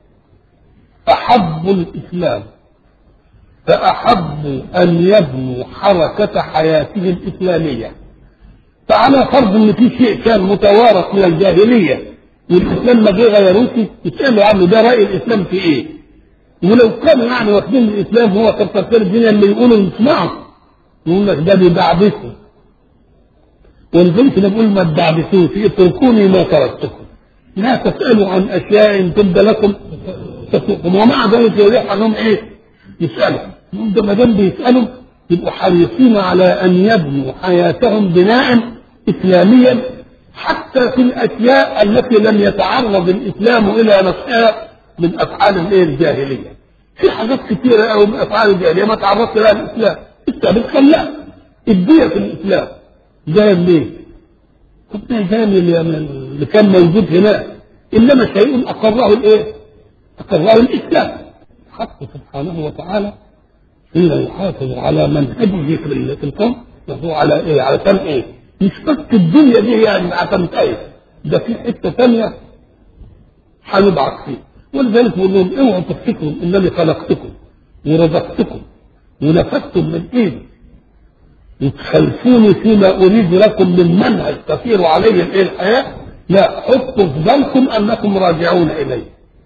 [SPEAKER 1] أحبوا الإسلام فأحبوا أن يبنوا حركة حياتهم الإسلامية فعلى فرض أن في شيء كان متوارث من الجاهلية والإسلام ما جه غيروه يسألوا عنه ده رأي الإسلام في إيه؟ ولو كانوا يعني واخدين الاسلام هو كتر الدنيا اللي يقولوا نسمعه يقول لك ده بيدعبسوا ولذلك انا بقول ما تدعبسوش اتركوني ما تركتكم لا تسالوا عن اشياء تبدا لكم تسوقكم ومع ذلك يريح عنهم ايه؟ يسالوا ده ما دام بيسالوا يبقوا حريصين على ان يبنوا حياتهم بناء اسلاميا حتى في الاشياء التي لم يتعرض الاسلام الى نفسها من افعال الايه الجاهليه في حاجات كثيره قوي من افعال الجاهليه ما تعرضت لها الاسلام انت بتخلق الدية في الاسلام جايه منين؟ طب ده جايه من اللي كان موجود هناك انما شيء اقره الايه؟ اقره الاسلام حق سبحانه وتعالى حين يحافظ على منهجه في الكون وهو على ايه؟ على كم ايه؟ مش بس الدنيا دي يعني هتنتهي ده في حته ثانيه هنبعث فيه ولذلك بقول لهم اوعوا تفتكروا انني خلقتكم ورزقتكم ونفذتم من ايدي وتخلفوني فيما اريد لكم من منهج تسير عليه الايه الحياه لا حطوا في بالكم انكم راجعون الي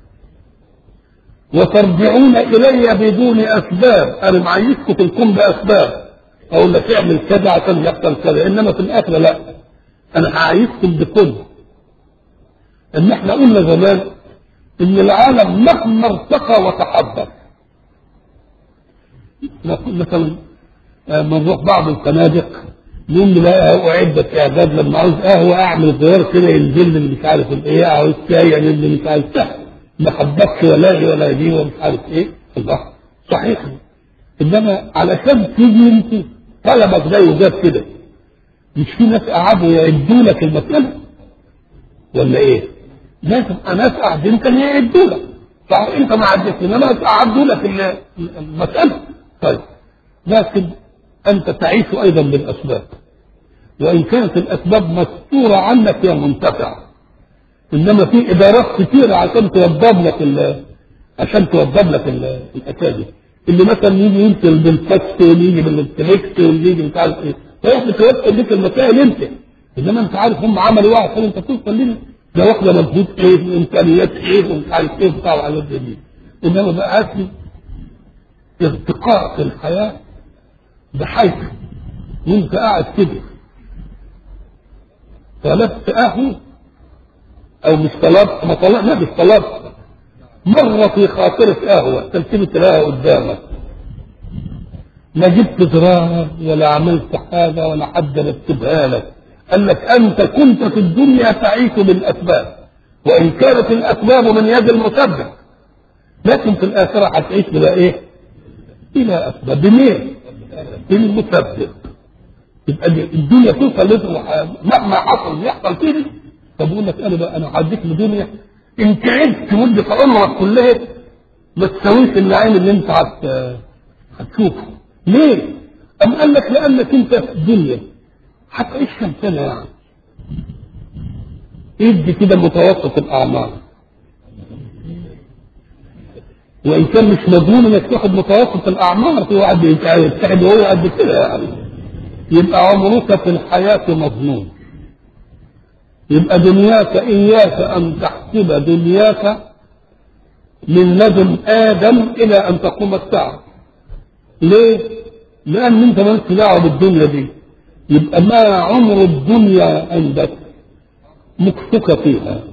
[SPEAKER 1] وترجعون الي بدون اسباب انا معيشكم في الكون باسباب اقول لك اعمل كذا عشان يحصل كذا انما في الاخره لا انا هعيشكم بكل ان احنا قلنا زمان ان العالم مهما ارتقى وتحضر مثلا بنروح بعض الفنادق يوم بقى اعدت اعداد لما عاوز قهوه اعمل غيار كده ينزل لي مش عارف الايه عاوز شاي ينزل لي مش عارف سهل ما حبكش ولا هي ولا دي ومش عارف ايه الله صحيح انما علشان تيجي انت طلبك زي وجاب كده مش في ناس قعدوا يعدوا لك المساله ولا ايه؟ لازم ناس قاعدين كانوا يعدوا لك صح انت ما عدتش انما قعدوا لك ال- المساله طيب لكن انت تعيش ايضا بالاسباب وان كانت الاسباب مستوره عنك هي منتفعه انما في ادارات كتيره عشان توضب لك ال- عشان توضب لك ال- الاشياء دي اللي مثلا يجي يمثل بالفكس واللي يجي بالانتلكت واللي يجي مش عارف ايه فيروح بتوصل لك المسائل انت انما انت عارف هم عملوا واحد عشان انت توصل لنا ده واخده مجهود ايه وامكانيات ايه ومش عارف ايه وبتاع وحاجات زي دي انما بقى اصلي ارتقاء في الحياه بحيث وانت قاعد كده طلبت قهوه او مش طلبت ما طلبت لا مش طلبت مرة في خاطرك قهوة تلتفت تلاقيها قدامك لا جبت زرار ولا عملت حاجة ولا حد رتبها لك قال لك أنت كنت في الدنيا تعيش بالأسباب وإن كانت الأسباب من يد المسبب لكن في الآخرة هتعيش بلا إيه؟ بلا أسباب بمين؟ بالمسبب يبقى الدنيا توصل لازم مهما حصل يحصل كده طب اقول لك انا بقى انا هعديك لدنيا انت عشت مده عمرك كلها ما تساويش النعيم اللي انت هت هتشوفه ليه؟ أم قال لك لأنك أنت في الدنيا هتعيش كم سنة يعني ادي كده متوسط الأعمار وإن كان مش مضمون إنك تاخد متوسط الأعمار في واحد يجتهد وهو قد كده يعني يبقى عمرك في الحياة مضمون يبقى دنياك إياك أن تحسب دنياك من لدن آدم إلى أن تقوم الساعة ليه؟ لأن أنت مالكش دعوة بالدنيا دي يبقى ما عمر الدنيا عندك مكفك فيها